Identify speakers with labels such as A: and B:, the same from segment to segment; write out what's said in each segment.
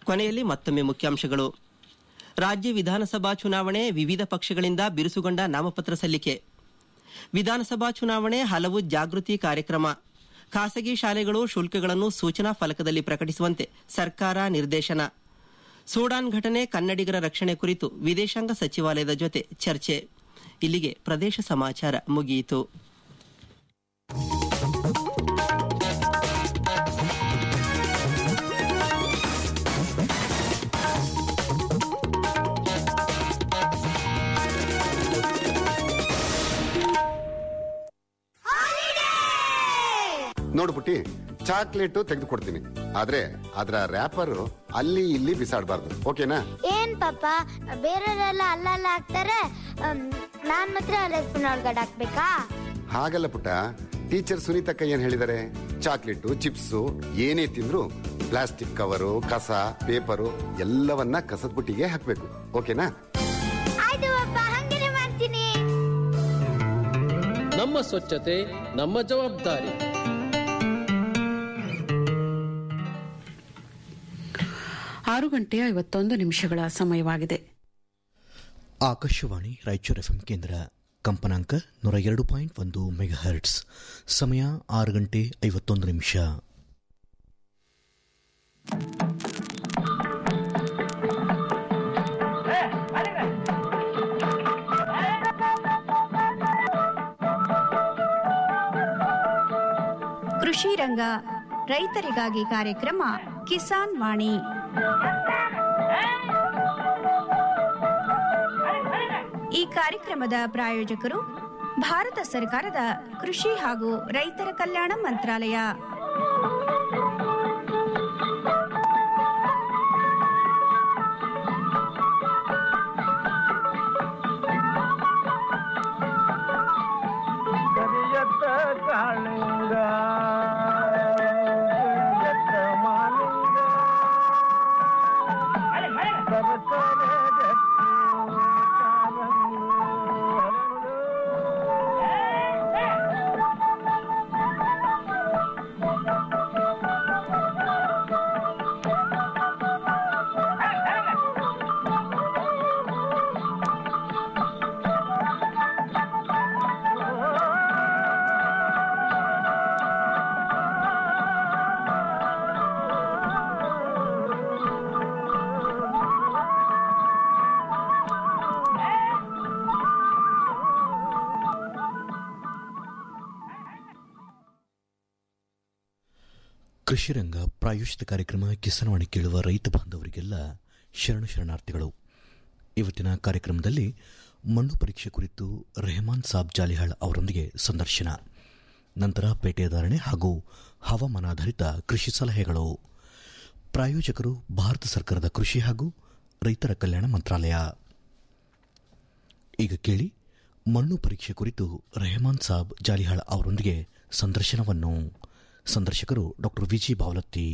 A: ಕೊನೆಯಲ್ಲಿ ಮತ್ತೊಮ್ಮೆ ಮುಖ್ಯಾಂಶಗಳು ರಾಜ್ಯ ವಿಧಾನಸಭಾ ಚುನಾವಣೆ ವಿವಿಧ ಪಕ್ಷಗಳಿಂದ ಬಿರುಸುಗೊಂಡ ನಾಮಪತ್ರ ಸಲ್ಲಿಕೆ ವಿಧಾನಸಭಾ ಚುನಾವಣೆ ಹಲವು ಜಾಗೃತಿ ಕಾರ್ಯಕ್ರಮ ಖಾಸಗಿ ಶಾಲೆಗಳು ಶುಲ್ಕಗಳನ್ನು ಸೂಚನಾ ಫಲಕದಲ್ಲಿ ಪ್ರಕಟಿಸುವಂತೆ ಸರ್ಕಾರ ನಿರ್ದೇಶನ ಸೂಡಾನ್ ಘಟನೆ ಕನ್ನಡಿಗರ ರಕ್ಷಣೆ ಕುರಿತು ವಿದೇಶಾಂಗ ಸಚಿವಾಲಯದ ಜೊತೆ ಚರ್ಚೆ ಇಲ್ಲಿಗೆ ಪ್ರದೇಶ ಸಮಾಚಾರ ಮುಗಿಯಿತು
B: ನೋಡು ಪುಟ್ಟಿ ಚಾಕ್ಲೇಟ್ ತೆಗೆದುಕೊಡ್ತೀನಿ ಆದ್ರೆ ಅದರ ರ್ಯಾಪರ್ ಅಲ್ಲಿ ಇಲ್ಲಿ ಬಿಸಾಡಬಾರ್ದು ಓಕೆನಾ
C: ಏನ್ ಪಾಪ ಬೇರೆಯವರೆಲ್ಲ ಅಲ್ಲಲ್ಲ ಹಾಕ್ತಾರೆ ಅಮ್, ನಾನ್ ಮಾತ್ರ ಡಸ್ಟ್ಬಿನ್ ಒಳಗಡೆ ಹಾಕ್ಬೇಕಾ
B: ಹಾಗಲ್ಲ ಪುಟ್ಟ ಟೀಚರ್ ಸುನೀತಕ್ಕ ಏನ್ ಹೇಳಿದಾರೆ ಚಾಕ್ಲೇಟು ಚಿಪ್ಸು ಏನೇ ತಿಂದ್ರು ಪ್ಲಾಸ್ಟಿಕ್ ಕವರು ಕಸ ಪೇಪರು ಎಲ್ಲವನ್ನ ಕಸದ ಬುಟ್ಟಿಗೆ ಹಾಕ್ಬೇಕು ಓಕೆನಾ
C: ಆಯ್ತು ಪಾಪ ಹಂಗೇನೆ ಮಾಡ್ತೀನಿ
D: ನಮ್ಮ ಸ್ವಚ್ಛತೆ ನಮ್ಮ ಜವಾಬ್ದಾರಿ
E: ಆರು ಗಂಟೆ ಐವತ್ತೊಂದು ನಿಮಿಷಗಳ ಸಮಯವಾಗಿದೆ
F: ಆಕಾಶವಾಣಿ ರಾಯಚೂರು ಎಫ್ಎಂ ಕೇಂದ್ರ ಕಂಪನಾಂಕ ನೂರ ಎರಡು ಪಾಯಿಂಟ್ ಒಂದು ಮೆಗಾ ಹರ್ಟ್ಸ್ ಸಮಯ ಆರು ಗಂಟೆ ಐವತ್ತೊಂದು ನಿಮಿಷ
G: ಕೃಷಿ ರಂಗ ರೈತರಿಗಾಗಿ ಕಾರ್ಯಕ್ರಮ ಕಿಸಾನ್ ವಾಣಿ ಈ ಕಾರ್ಯಕ್ರಮದ ಪ್ರಾಯೋಜಕರು ಭಾರತ ಸರ್ಕಾರದ ಕೃಷಿ ಹಾಗೂ ರೈತರ ಕಲ್ಯಾಣ ಮಂತ್ರಾಲಯ
H: ಕರಿಯತ್ತ ಕಾಳಿಂಗ ಕರಿಯತ್ತ ಮಾಲಿಂಗ ಸರಸರ ಗಟ್ಟಿ ಕಾರಂಗಿ ಹರಳು.
F: ಕೃಷಿ ರಂಗ ಪ್ರಾಯೋಜಿತ ಕಾರ್ಯಕ್ರಮ ಕಿಸಾನವಾಣಿ ಕೇಳುವ ರೈತ ಬಾಂಧವರಿಗೆಲ್ಲ ಶರಣು ಶರಣಾರ್ಥಿಗಳು ಇವತ್ತಿನ ಕಾರ್ಯಕ್ರಮದಲ್ಲಿ ಮಣ್ಣು ಪರೀಕ್ಷೆ ಕುರಿತು ರೆಹಮಾನ್ ಸಾಬ್ ಜಾಲಿಹಾಳ್ ಅವರೊಂದಿಗೆ ಸಂದರ್ಶನ ನಂತರ ಪೇಟೆಯ ಧಾರಣೆ ಹಾಗೂ ಹವಾಮಾನಾಧಾರಿತ ಕೃಷಿ ಸಲಹೆಗಳು ಪ್ರಾಯೋಜಕರು ಭಾರತ ಸರ್ಕಾರದ ಕೃಷಿ ಹಾಗೂ ರೈತರ ಕಲ್ಯಾಣ ಮಂತ್ರಾಲಯ ಈಗ ಕೇಳಿ ಮಣ್ಣು ಪರೀಕ್ಷೆ ಕುರಿತು ರೆಹಮಾನ್ ಸಾಬ್ ಜಾಲಿಹಾಳ್ ಅವರೊಂದಿಗೆ ಸಂದರ್ಶನವನ್ನು ಸಂದರ್ಶಕರು ಡಾಕ್ಟರ್ ವಿಜಿ ಬಾವಲತ್ತಿ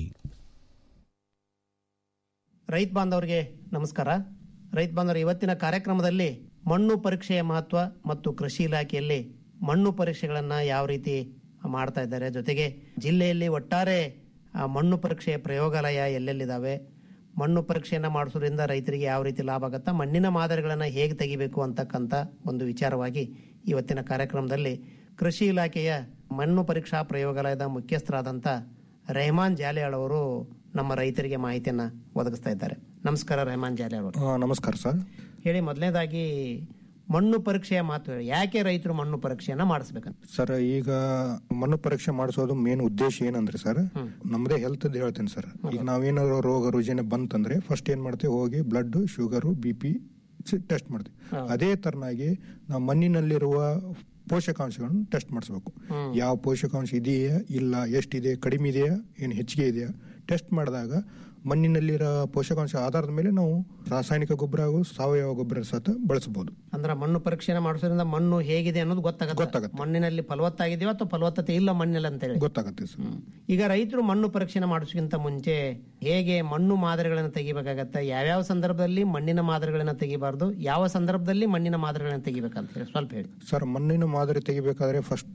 I: ರೈತ ಬಾಂಧವರಿಗೆ ನಮಸ್ಕಾರ ರೈತ ಬಾಂಧವರು ಇವತ್ತಿನ ಕಾರ್ಯಕ್ರಮದಲ್ಲಿ ಮಣ್ಣು ಪರೀಕ್ಷೆಯ ಮಹತ್ವ ಮತ್ತು ಕೃಷಿ ಇಲಾಖೆಯಲ್ಲಿ ಮಣ್ಣು ಪರೀಕ್ಷೆಗಳನ್ನು ಯಾವ ರೀತಿ ಮಾಡ್ತಾ ಇದ್ದಾರೆ ಜೊತೆಗೆ ಜಿಲ್ಲೆಯಲ್ಲಿ ಒಟ್ಟಾರೆ ಆ, ಮಣ್ಣು ಪರೀಕ್ಷೆಯ ಪ್ರಯೋಗಾಲಯ ಎಲ್ಲೆಲ್ಲಿದ್ದಾವೆ ಮಣ್ಣು ಪರೀಕ್ಷೆಯನ್ನು ಮಾಡಿಸೋದ್ರಿಂದ ರೈತರಿಗೆ ಯಾವ ರೀತಿ ಲಾಭ ಆಗುತ್ತಾ ಮಣ್ಣಿನ ಮಾದರಿಗಳನ್ನು ಹೇಗೆ ತೆಗಿಬೇಕು ಅಂತಕ್ಕಂಥ ಒಂದು ವಿಚಾರವಾಗಿ ಇವತ್ತಿನ ಕಾರ್ಯಕ್ರಮದಲ್ಲಿ ಕೃಷಿ ಇಲಾಖೆಯ ಮಣ್ಣು ಪರೀಕ್ಷಾ ಪ್ರಯೋಗಾಲಯದ ಮುಖ್ಯಸ್ಥರಾದಂಥ ರೆಹಮಾನ್ ಜಾಲಿಯಾಳ್ ಅವರು ನಮ್ಮ ರೈತರಿಗೆ ಮಾಹಿತಿಯನ್ನ ಒದಗಿಸ್ತಾ ಇದ್ದಾರೆ ನಮಸ್ಕಾರ ರೆಹಮಾನ್ ಜಾಲಿಯಾಳ್ ಅವರು
J: ಆ, ನಮಸ್ಕಾರ ಸರ್
I: ಹೇಳಿ ಮೊದಲನೇದಾಗಿ ಮಣ್ಣು ಪರೀಕ್ಷೆಯ ಮಾತು ಹೇಳಿ ಯಾಕೆ ರೈತರು ಮಣ್ಣು ಪರೀಕ್ಷೆಯನ್ನ ಮಾಡಿಸ್ಬೇಕಂತ
J: ಸರ್ ಈಗ ಮಣ್ಣು ಪರೀಕ್ಷೆ ಮಾಡಿಸೋದು ಮೇನ್ ಉದ್ದೇಶ ಏನಂದ್ರೆ ಸರ್ ನಮ್ಮದೇ ಹೆಲ್ತ್ ಹೇಳ್ತೇನೆ ಸರ್ ಈಗ ನಾವೇನಾದ್ರು ರೋಗ ರುಜಿನ ಬಂತಂದ್ರೆ ಫಸ್ಟ್ ಏನ್ ಮಾಡ್ತೀವಿ ಹೋಗಿ blood sugar B P test ಮಾಡ್ತೀವಿ ಅದೇ ತರನಾಗಿ ನಾವು ಮಣ್ಣಿನಲ್ಲಿರುವ ಪೋಷಕಾಂಶಗಳನ್ನು ಟೆಸ್ಟ್ ಮಾಡಿಸ್ಬೇಕು ಯಾವ ಪೋಷಕಾಂಶ ಇದೆಯಾ ಇಲ್ಲ ಎಷ್ಟಿದೆ ಕಡಿಮೆ ಇದೆಯಾ ಏನು ಹೆಚ್ಚಿಗೆ ಇದೆಯಾ ಟೆಸ್ಟ್ ಮಾಡಿದಾಗ ಮಣ್ಣಿನಲ್ಲಿರೋ ಪೋಷಕಾಂಶ ಆಧಾರದ ಮೇಲೆ ನಾವು ರಾಸಾಯನಿಕ ಗೊಬ್ಬರ ಹಾಗೂ ಸಾವಯವ ಗೊಬ್ಬರ ಸಹ ಬಳಸಬಹುದು
I: ಅಂದ್ರೆ ಮಣ್ಣು ಪರೀಕ್ಷೆನ ಮಾಡಿಸೋದ್ರಿಂದ ಮಣ್ಣು ಹೇಗಿದೆ ಅನ್ನೋದು ಗೊತ್ತಾಗುತ್ತೆ
J: ಗೊತ್ತಾಗುತ್ತೆ.
I: ಮಣ್ಣಿನಲ್ಲಿ ಫಲವತ್ತಾಗಿದೆಯೋ ಅಥವಾ ಫಲವತ್ತತೆ ಇಲ್ಲ ಮಣ್ಣಿನಲ್ಲಿ ಅಂತ ಹೇಳಿ
J: ಗೊತ್ತಾಗುತ್ತೆ ಸರ್
I: ಈಗ ರೈತರು ಮಣ್ಣು ಪರೀಕ್ಷೆನ ಮಾಡಿಸೋಕ್ಕಿಂತ ಮುಂಚೆ ಹೇಗೆ ಮಣ್ಣು ಮಾದರಿಗಳನ್ನು ತೆಗಿಬೇಕಾಗತ್ತೆ ಯಾವ್ಯಾವ ಸಂದರ್ಭದಲ್ಲಿ ಮಣ್ಣಿನ ಮಾದರಿಗಳನ್ನ ತೆಗಿಬಾರ್ದು ಯಾವ ಸಂದರ್ಭದಲ್ಲಿ ಮಣ್ಣಿನ ಮಾದರಿಗಳನ್ನ ತೆಗಿಬೇಕಂತ ಹೇಳಿ ಸ್ವಲ್ಪ ಹೇಳಿ
J: ಸರ್ ಮಣ್ಣಿನ ಮಾದರಿ ತೆಗಿಬೇಕಾದ್ರೆ ಫಸ್ಟು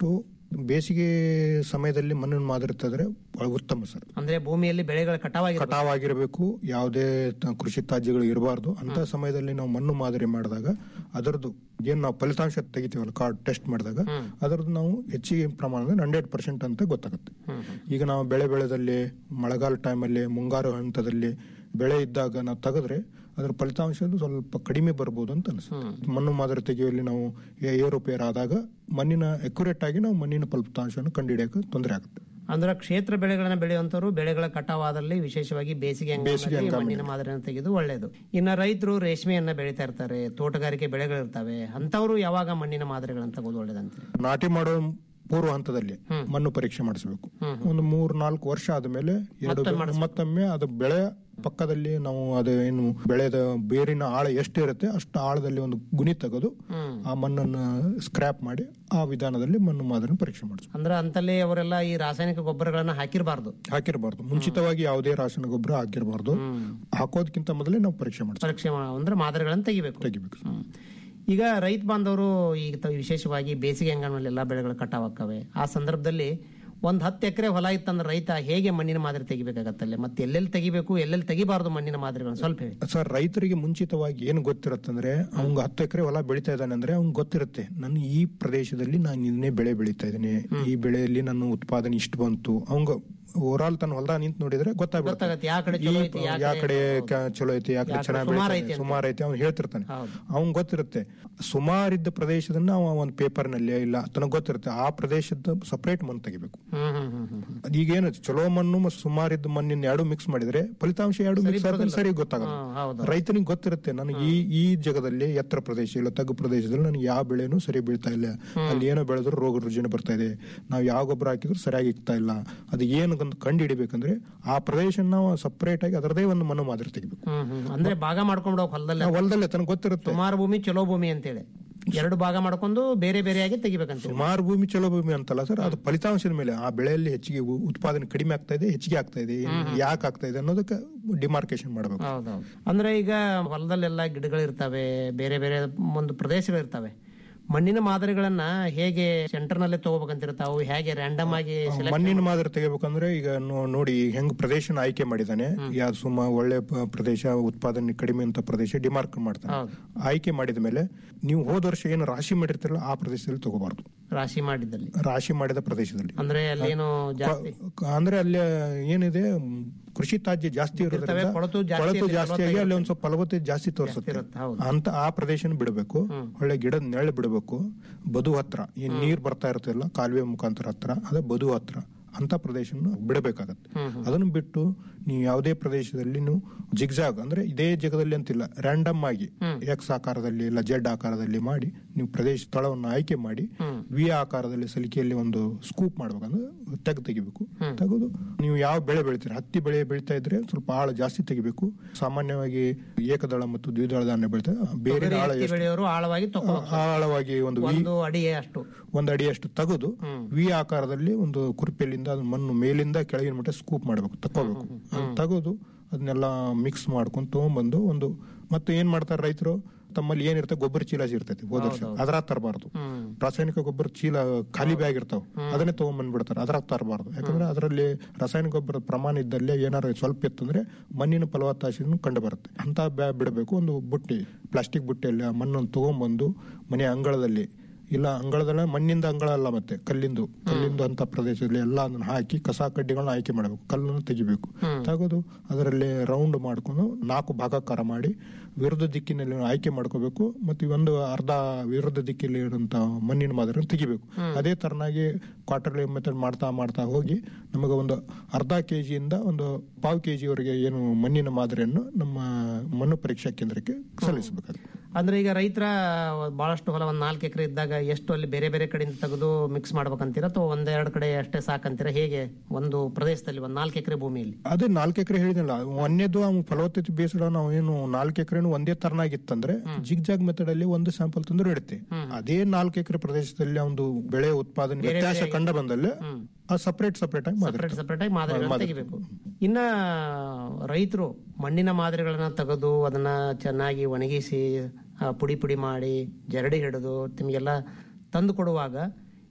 J: ಬೇಸಿಗೆ ಸಮಯದಲ್ಲಿ ಮಣ್ಣಿನ ಮಾದರಿ ತೆಗೆದ್ರೆ ಬಹಳ ಉತ್ತಮ ಸರ್
I: ಅಂದ್ರೆ ಭೂಮಿಯಲ್ಲಿ ಬೆಳೆಗಳ ಕಟಾವಾಗಿ
J: ಕಟಾವಾಗಿರಬೇಕು ಯಾವುದೇ ತ- ಕೃಷಿ ತ್ಯಾಜ್ಯಗಳು ಇರಬಾರ್ದು ಅಂತ ಸಮಯದಲ್ಲಿ ನಾವು ಮಣ್ಣು ಮಾದರಿ ಮಾಡಿದಾಗ ಅದರದ್ದು ಏನ್ ನಾವು ಫಲಿತಾಂಶ ತೆಗಿತೀವಲ್ಲ ಕಾರ್ಡ್ ಟೆಸ್ಟ್ ಮಾಡಿದಾಗ ಅದರದ್ದು ನಾವು ಹೆಚ್ಚಿಗೆ ಪ್ರಮಾಣದಲ್ಲಿ ಹಂಡ್ರೆಡ್ ಪರ್ಸೆಂಟ್ ಅಂತ ಗೊತ್ತಾಗುತ್ತೆ ಈಗ ನಾವು ಬೆಳೆ ಬೆಳೆದಲ್ಲಿ ಮಳೆಗಾಲ ಟೈಮಲ್ಲಿ ಮುಂಗಾರು ಹಂತದಲ್ಲಿ ಬೆಳೆ ಇದ್ದಾಗ ನಾವು ತೆಗೆದ್ರೆ ಅದರ ಫಲಿತಾಂಶ ಸ್ವಲ್ಪ ಕಡಿಮೆ ಬರ್ಬೋದು ಅಂತ ಅನಿಸುತ್ತೆ ಮಣ್ಣು ಮಾದರಿ ತೆಗೆಯುವಲ್ಲಿ ನಾವು ಏ- ಏರುಪೇರು ಆದಾಗ ಮಣ್ಣಿನ ಅಕ್ಯುರೇಟ್ ಆಗಿ ನಾವು ಮಣ್ಣಿನ ಫಲಿತಾಂಶವನ್ನು ಕಂಡುಹಿಡಿಯಕ್ಕೆ ತೊಂದರೆ ಆಗುತ್ತೆ
I: ಅಂದ್ರೆ ಕ್ಷೇತ್ರ ಬೆಳೆಗಳನ್ನ ಬೆಳೆಯುವಂತವರು ಬೆಳೆಗಳ ಕಟಾವಾದಲ್ಲಿ ವಿಶೇಷವಾಗಿ ಬೇಸಿಗೆ
J: ಬೇಸಿಗೆ
I: ಹಂಗಾಮಿನಲ್ಲಿ
J: ಹಂಗಾಮಿನಲ್ಲಿ.
I: ಮಣ್ಣಿನ ಮಾದರಿಯನ್ನು ತೆಗೆದು ಒಳ್ಳೆಯದು ಇನ್ನ ರೈತರು ರೇಷ್ಮೆಯನ್ನ ಬೆಳೀತಾ ಇರ್ತಾರೆ ತೋಟಗಾರಿಕೆ ಬೆಳೆಗಳಿರ್ತವೆ ಅಂತವರು ಯಾವಾಗ ಮಣ್ಣಿನ ಮಾದರಿಗಳನ್ನ ತಗೋದು ಒಳ್ಳೇದಂತೀರಿ
J: ನಾಟಿ ಮಾಡೋ ಪೂರ್ವ ಹಂತದಲ್ಲಿ ಮಣ್ಣು ಪರೀಕ್ಷೆ ಮಾಡಿಸಬೇಕು ಒಂದು ಮೂರ್ ನಾಲ್ಕು ವರ್ಷ ಆದ್ಮೇಲೆ ಎರಡು ಮತ್ತೊಮ್ಮೆ ಅದು ಬೆಳೆ ಪಕ್ಕದಲ್ಲಿ ನಾವು ಅದು ಏನು ಬೆಳೆದ ಬೇರಿನ ಆಳ ಎಷ್ಟು ಇರುತ್ತೆ ಅಷ್ಟು ಆಳದಲ್ಲಿ ಒಂದು ಗುಣಿ ತೆಗೆದು ಆ ಮಣ್ಣನ್ನು ಸ್ಕ್ರಾಪ್ ಮಾಡಿ ಆ ವಿಧಾನದಲ್ಲಿ ಮಣ್ಣು ಮಾದರಿ ಪರೀಕ್ಷೆ ಮಾಡಿಸ್ಬೇಕು
I: ಅಂದ್ರೆ ಅಂತಲ್ಲಿ ಅವರೆಲ್ಲ ಈ ರಾಸಾಯನಿಕ ಗೊಬ್ಬರಗಳನ್ನ ಹಾಕಿರಬಾರ್ದು
J: ಹಾಕಿರಬಾರ್ದು ಮುಂಚಿತವಾಗಿ ಯಾವುದೇ ರಾಸಾಯನಿಕ ಗೊಬ್ಬರ ಹಾಕಿರಬಾರ್ದು ಹಾಕೋದಕ್ಕಿಂತ ಮೊದಲೇ ನಾವು ಪರೀಕ್ಷೆ ಮಾಡಿಸ್ಬೇಕು
I: ಪರೀಕ್ಷೆ ಮಾ- ಅಂದ್ರೆ ಮಾದರಿಗಳನ್ನ ತೆಗಿಬೇಕು
J: ತೆಗಿಬೇಕು
I: ಈಗ ರೈತ ಬಾಂಧವರು ಈಗ ತ- ವಿಶೇಷವಾಗಿ ಬೇಸಿಗೆ ಹಂಗಾಮಿನಲ್ಲಿ ಎಲ್ಲಾ ಬೆಳೆಗಳು ಕಟಾವಾಗ್ತವೆ ಆ ಸಂದರ್ಭದಲ್ಲಿ ಒಂದ್ ಹತ್ತು ಎಕರೆ ಹೊಲ ಇತ್ತಂದ್ರೆ ರೈತ ಹೇಗೆ ಮಣ್ಣಿನ ಮಾದರಿ ತೆಗಿಬೇಕಾಗತ್ತಲ್ಲಿ ಮತ್ತೆ ಎಲ್ಲೆಲ್ಲಿ ತೆಗಿಬೇಕು ಎಲ್ಲೆಲ್ಲಿ ತೆಗಿಬಾರ್ದು ಮಣ್ಣಿನ ಮಾದರಿಗಳನ್ನ ಸ್ವಲ್ಪ ಹೇಳಿ
J: ಸರ್ ರೈತರಿಗೆ ಮುಂಚಿತವಾಗಿ ಏನು ಗೊತ್ತಿರುತ್ತಂದ್ರೆ ಅವ್ನ್ ಹತ್ತು ಎಕರೆ ಹೊಲ ಬೆಳಿತಾ ಇದ್ದಾನೆ ಅಂದ್ರೆ ಅವ್ನ್ ಗೊತ್ತಿರುತ್ತೆ ನಾನು ಈ ಪ್ರದೇಶದಲ್ಲಿ ನಾನು ಇದನ್ನೇ ಬೆಳೆ ಬೆಳಿತಾ ಇದ್ದೀನಿ ಈ ಬೆಳೆಯಲ್ಲಿ ನನ್ನ ಉತ್ಪಾದನೆ ಇಷ್ಟು ಬಂತು ಅವಂಗ ಓವರ್ ಆಲ್ ತನ್ನ ಹೊಲದಾಗ ನಿಂತು ನೋಡಿದ್ರೆ ಗೊತ್ತಾಗ್ಬಿಡುತ್ತೆ
I: ಗೊತ್ತಾಗತ್ತೆ ಯಾವ ಕಡೆ ಚಲೋ ಐತಿ, ಯಾವ
J: ಯಾವ
I: ಕಡೆ
J: ಕಡೆ ಕ- ಚಲೋ ಐತಿ ಯಾವ ಕಡೆ
I: ಯಾವ ಕಡೆ
J: ಚೆನ್ನಾಗಿ
I: ಸುಮಾರ್
J: ಬೆಳಿತಾನೆ,
I: ಐತಿ ಅಂತ.
J: ಸುಮಾರು ಐತಿ ಅವ್ನು ಹೇಳ್ತಿರ್ತಾನೆ ಅವ್ನ್ ಗೊತ್ತಿರುತ್ತೆ ಸುಮಾರಿದ್ದ ಪ್ರದೇಶದನ್ನ ಅವ ಒಂದು ಪೇಪರ್ ನಲ್ಲಿ ಇಲ್ಲ ತನಗೆ ಗೊತ್ತಿರುತ್ತೆ ಆ ಪ್ರದೇಶದ ಸಪರೇಟ್ ಮಣ್ಣು ತೆಗಿಬೇಕು
I: ಹ್ಮ್ ಹ್ಮ್ ಹ್ಮ್ ಹ್ಮ್
J: ಈಗೇನು ಚಲೋ ಮಣ್ಣು ಮತ್ತು ಸುಮಾರಿದ್ದ ಮಣ್ಣಿನ ಎರಡು ಮಿಕ್ಸ್ ಮಾಡಿದ್ರೆ ಫಲಿತಾಂಶ ಎರಡು ಮಿಕ್ಸ್ ಆದ್ರೆ ಸರಿ ಗೊತ್ತಾಗಲ್ಲ ರೈತನಿಗೆ ಗೊತ್ತಿರುತ್ತೆ ನನಗೆ ಈ ಈ ಜಾಗದಲ್ಲಿ ಎತ್ತರ ಪ್ರದೇಶ ಇಲ್ಲ ತಗ್ಗು ಪ್ರದೇಶದಲ್ಲಿ ನನಗೆ ಯಾವ ಬೆಳೆನೂ ಸರಿ ಬೀಳ್ತಾ ಇಲ್ಲ ಅಲ್ಲಿ ಏನೋ ಬೆಳೆದ್ರು ರೋಗ ರುಜಿನ ಬರ್ತಾ ಇದೆ ನಾವು ಯಾವ ಗೊಬ್ಬರ ಹಾಕಿದ್ರು ಸರಿಯಾಗಿ ಇಕ್ತಾ ಇಲ್ಲ ಅದು ಏನು ಅಂತ ಕಂಡು ಹಿಡಿಬೇಕಂದ್ರೆ ಆ ಪ್ರದೇಶ ನಾವು ಸಪರೇಟ್ ಆಗಿ ಅದರದೇ ಒಂದು ಮಣ್ಣು ಮಾದರಿ ತೆಗಿಬೇಕು
I: ಹ್ಮ್ ಹ್ಮ್ ಅಂದ್ರೆ ಭಾಗ ಮಾಡ್ಕೊಂಡು ಹೋಗಿ ಹೊಲದಲ್ಲಿ
J: ನಾವು ಹೊಲದಲ್ಲೇ ತನಗೆ ಗೊತ್ತಿರುತ್ತೆ
I: ಸುಮಾರು ಭೂಮಿ ಚಲೋ ಭೂಮಿ ಅಂತೇಳಿ ಎರಡು ಭಾಗ ಮಾಡ್ಕೊಂಡು ಬೇರೆ ಬೇರೆಯಾಗಿ ತೆಗಿಬೇಕಂತ
J: ಸುಮಾರು ಭೂಮಿ ಚಲೋ ಭೂಮಿ ಅಂತಲ್ಲ ಸರ್ ಅದು ಫಲಿತಾಂಶದ ಮೇಲೆ ಆ ಬೆಳೆಯಲ್ಲಿ ಹೆಚ್ಚಿಗೆ ಉ- ಉತ್ಪಾದನೆ ಕಡಿಮೆ ಆಗ್ತಾ ಇದೆ ಹೆಚ್ಚಿಗೆ ಆಗ್ತಾ ಇದೆ ಯಾಕೆ ಆಗ್ತಾ ಇದೆ ಅನ್ನೋದಕ್ಕೆ ಡಿಮಾರ್ಕೇಶನ್ ಮಾಡಬೇಕು
I: ಹೌದೌದು ಅಂದ್ರೆ ಈಗ ಹೊಲದಲ್ಲೆಲ್ಲ ಗಿಡಗಳಿರ್ತವೆ ಬೇರೆ ಬೇರೆ ಒಂದು ಪ್ರದೇಶಗಳಿರ್ತವೆ ಮಣ್ಣಿನ ಮಾದರಿಗಳನ್ನ ಹೇಗೆ ಸೆಂಟರ್ ನಲ್ಲೇ ತಗೋಬೇಕಂತಿರ್ತಾವೆ ಅವು ಹೇಗೆ ರ್ಯಾಂಡಮ್ ಆಗಿ select
J: ಮಣ್ಣಿನ ಮಾದರಿ ತೆಗಿಬೇಕಂದ್ರೆ ಈಗ ನೋ- ನೋಡಿ ಹೆಂಗ್ ಪ್ರದೇಶನ ಆಯ್ಕೆ ಮಾಡಿದಾನೆ ಯಾ ಸುಮ್ಮ ಒಳ್ಳೆ ಪ- ಪ್ರದೇಶ ಉತ್ಪಾದನೆ ಕಡಿಮೆ ಅಂತ ಪ್ರದೇಶ ಡಿಮಾರ್ಕ್ ಮಾಡ್ತಾನೆ ಆಯ್ಕೆ ಮಾಡಿದ ಮೇಲೆ ನೀವು ಹೋದ ವರ್ಷ ಏನು ರಾಶಿ ಮಾಡಿರ್ತೀರಲ್ಲ ಆ ಪ್ರದೇಶದಲ್ಲಿ ತಗೋಬಾರ್ದು
I: ರಾಶಿ ಮಾಡಿದ್ದಲ್ಲಿ
J: ರಾಶಿ ಮಾಡಿದ ಪ್ರದೇಶದಲ್ಲಿ
I: ಅಂದ್ರೆ ಅಲ್ಲೇನು ಜಾಸ್ತಿ
J: ಕ- ಅಂದ್ರೆ ಅಲ್ಲಿ ಏನಿದೆ ಮ್, ಕೃಷಿ ತ್ಯಾಜ್ಯ ಜಾಸ್ತಿ ಇರೋದ್ರಿಂದ
I: ಕೊಳತು ಜಾಸ್ತಿ
J: ಕೊಳತು
I: ಇರುತ್ತೆ,
J: ಜಾಸ್ತಿ ಆಗಿ ಅಲ್ಲಿ ಒಂದ್ ಸ್ವಲ್ಪ ಫಲವತ್ತತೆ ಜಾಸ್ತಿ ತೋರಿಸುತ್ತೆ ಅಂತ ಆ ಪ್ರದೇಶನ ಬಿಡಬೇಕು ಒಳ್ಳೆ ಗಿಡದ ನೆರಳು ಬಿಡಬೇಕು ಬದು ಹತ್ರ ಈ ನೀರ್ ಬರ್ತಾ ಇರುತ್ತಲ್ಲ ಕಾಲುವೆ ಮುಖಾಂತರ ಹತ್ರ ಅದೇ ಬದು ಹತ್ರ ಅಂತ ಪ್ರದೇಶನ ಬಿಡಬೇಕಾಗತ್ತೆ ಅದನ್ನು ಬಿಟ್ಟು ನೀವು ಯಾವುದೇ ಪ್ರದೇಶದಲ್ಲಿ ನೀವು ಜಿಗ್ಜಾಗ್ ಅಂದ್ರೆ ಇದೇ ಜಾಗದಲ್ಲಿ ಅಂತಿಲ್ಲ ರ್ಯಾಂಡಮ್ ಆಗಿ ಎಕ್ಸ್ ಆಕಾರದಲ್ಲಿ ಇಲ್ಲ ಜೆಡ್ ಆಕಾರದಲ್ಲಿ ಮಾಡಿ ನೀವು ಪ್ರದೇಶ ಸ್ಥಳವನ್ನು ಆಯ್ಕೆ ಮಾಡಿ ವಿ ಆಕಾರದಲ್ಲಿ ಸಲಿಕೆಯಲ್ಲಿ ಒಂದು ಸ್ಕೂಪ್ ಮಾಡ್ಬೇಕಂದ್ರೆ ತೆಗ್ ತೆಗಿಬೇಕು ತೆಗೆದು ನೀವು ಯಾವ ಬೆಳೆ ಬೆಳಿತೀರಿ ಹತ್ತಿ ಬೆಳೆ ಬೆಳಿತಾ ಇದ್ರೆ ಸ್ವಲ್ಪ ಆಳ ಜಾಸ್ತಿ ತೆಗಿಬೇಕು ಸಾಮಾನ್ಯವಾಗಿ ಏಕದಳ ಮತ್ತು ದ್ವಿದಳ ಧಾನ್ಯ ಬೆಳಿತಾರೆ ಬೇರೆ
I: ತೊಗರಿ,
J: ಆಳ
I: ಹತ್ತಿ
J: ಎಷ್ಟು
I: ಬೆಳೆಯೋರು ಆಳವಾಗಿ ತಗೋ
J: ಆಳವಾಗಿ ಒಂದು ವಿ
I: ಒಂದು ಅಡಿಗೆ ಅಷ್ಟು
J: ಒಂದು ಅಡಿಯಷ್ಟು ತೆಗೆದು ವಿ ಆಕಾರದಲ್ಲಿ ಒಂದು ಕುರ್ಪಿಯಲ್ಲಿಂದ ಅದು ಮಣ್ಣು ಮೇಲಿಂದ ಕೆಳಗಿನ ಮಟ್ಟ ಸ್ಕೂಪ್ ಮಾಡಬೇಕು ತಕೋಬೇಕು ತೆಗೆದು ಅದನ್ನೆಲ್ಲ ಮಿಕ್ಸ್ ಮಾಡ್ಕೊಂಡು ತಗೊಂಡ್ಬಂದು ಒಂದು ಮತ್ತೆ ಏನ್ ಮಾಡ್ತಾರೆ ರೈತರು ತಮ್ಮಲ್ಲಿ ಏನಿರುತ್ತೆ ಗೊಬ್ಬರ ಚೀಲ ಇರ್ತೈತಿ ಹೋದ ವರ್ಷ ಅದ್ರ ತರಬಾರ್ದು ರಾಸಾಯನಿಕ ಗೊಬ್ಬರ ಚೀಲ ಖಾಲಿ ಬ್ಯಾಗ್ ಇರ್ತಾವ ಅದನ್ನೇ ತಗೊಂಡ್ಬಂದ್ಬಿಡ್ತಾರೆ ಅದ್ರ ತರಬಾರ್ದು ಯಾಕಂದ್ರೆ ಅದರಲ್ಲಿ ರಾಸಾಯನಿಕ ಗೊಬ್ಬರದ ಪ್ರಮಾಣ ಇದ್ದಲ್ಲೇ ಏನಾರು ಸ್ವಲ್ಪ ಇತ್ತಂದ್ರೆ ಮಣ್ಣಿನ ಫಲವತ್ತಾಂಶನು ಕಂಡು ಬರುತ್ತೆ ಅಂತ ಬ್ಯಾ ಬಿಡಬೇಕು ಒಂದು ಬುಟ್ಟಿ ಪ್ಲಾಸ್ಟಿಕ್ ಬುಟ್ಟಿಯಲ್ಲಿ ಆ ಮಣ್ಣನ್ನು ತಗೊಂಡ್ಬಂದು ಮನೆ ಅಂಗಳದಲ್ಲಿ ಇಲ್ಲ ಅಂಗಳದಲ್ಲ ಮಣ್ಣಿಂದ ಅಂಗಳ ಅಲ್ಲ ಮತ್ತೆ ಕಲ್ಲಿಂದು ಕಲ್ಲಿಂದು ಅಂತ ಪ್ರದೇಶದಲ್ಲಿ ಎಲ್ಲ ಅದನ್ನ ಹಾಕಿ ಕಸ ಕಡ್ಡಿಗಳನ್ನ ಆಯ್ಕೆ ಮಾಡಬೇಕು ಕಲ್ಲನ್ನು ತೆಗಿಬೇಕು ತೆಗೆದು ಅದರಲ್ಲಿ ರೌಂಡ್ ಮಾಡ್ಕೊಂಡು ನಾಲ್ಕು ಭಾಗಕಾರ ಮಾಡಿ ವಿರುದ್ಧ ದಿಕ್ಕಿನಲ್ಲಿ ಆಯ್ಕೆ ಮಾಡ್ಕೋಬೇಕು ಮತ್ತು ಒಂದು ಅರ್ಧ ವಿರುದ್ಧ ದಿಕ್ಕಿನಲ್ಲಿ ಇರುವಂತ ಮಣ್ಣಿನ ಮಾದರಿಯನ್ನು ತೆಗಿಬೇಕು ಅದೇ ತರನಾಗಿ ಕ್ವಾರ್ಟರ್ಲಿ ಮೆಥಡ್ ಮಾಡ್ತಾ ಮಾಡ್ತಾ ಹೋಗಿ ನಮಗೆ ಒಂದು ಅರ್ಧ ಕೆಜಿಯಿಂದ ಒಂದು ಪಾವು ಕೆಜಿವರೆಗೆ ಏನು ಮಣ್ಣಿನ ಮಾದರಿಯನ್ನು ನಮ್ಮ ಮಣ್ಣು ಪರೀಕ್ಷಾ ಕೇಂದ್ರಕ್ಕೆ ಸಲ್ಲಿಸಬೇಕಾಗುತ್ತೆ
I: ಅಂದ್ರೆ ಈಗ ರೈತರ ಬಹಳಷ್ಟು ಹೊಲ ಒಂದ್ ನಾಲ್ಕು ಎಕರೆ ಇದ್ದಾಗ ಎಷ್ಟು ಅಲ್ಲಿ ಬೇರೆ ಬೇರೆ ಕಡೆಯಿಂದ ತೆಗೆದು ಮಿಕ್ಸ್ ಮಾಡ್ಬೇಕಂತೀರಾ ಅಥವಾ ಒಂದೆರಡು ಕಡೆ ಅಷ್ಟೇ ಸಾಕಂತೀರಾ ಹೇಗೆ ಒಂದು ಪ್ರದೇಶದಲ್ಲಿ ಒಂದ್ ನಾಲ್ಕು ಎಕರೆ ಭೂಮಿಯಲ್ಲಿ
J: ಅದೇ ನಾಲ್ಕು ಎಕರೆ ಹೇಳಿದಿಲ್ಲ ಒಂದೇದು ಅವ್ನು ಫಲವತ್ತತೆ ಬೇಸಡ ನಾವು ಏನು ನಾಲ್ಕು ಎಕರೆನು ಒಂದೇ ತರನಾಗಿತ್ತಂದ್ರೆ ಜಿಗ್ ಜಾಗ್ ಮೆಥಡ್ ಅಲ್ಲಿ ಒಂದು ಸ್ಯಾಂಪಲ್ ತಂದ್ರೆ ಇಡುತ್ತೆ ಅದೇ ನಾಲ್ಕು ಎಕರೆ ಪ್ರದೇಶದಲ್ಲಿ ಒಂದು ಬೆಳೆ ಉತ್ಪಾದನೆ ವ್ಯತ್ಯಾಸ ಕಂಡ ಬಂದಲ್ಲಿ ಸಪರೇಟ್ ಸಪರೇಟ್ ಆಗಿ
I: ಸಪರೇಟ್ ಸಪರೇಟ್ ಆಗಿ ಮಾದರಿಗಳನ್ನ ತೆಗಿಬೇಕು ಇನ್ನ ರೈತರು ಮಣ್ಣಿನ ಮಾದರಿಗಳನ್ನ ತೆಗೆದು ಅದನ್ನ ಚೆನ್ನಾಗಿ ಒಣಗಿಸಿ ಆ, ಪುಡಿ ಪುಡಿ ಮಾಡಿ ಜರಡಿ ಹಿಡಿದು ನಿಮಗೆಲ್ಲ ತಂದು ಕೊಡುವಾಗ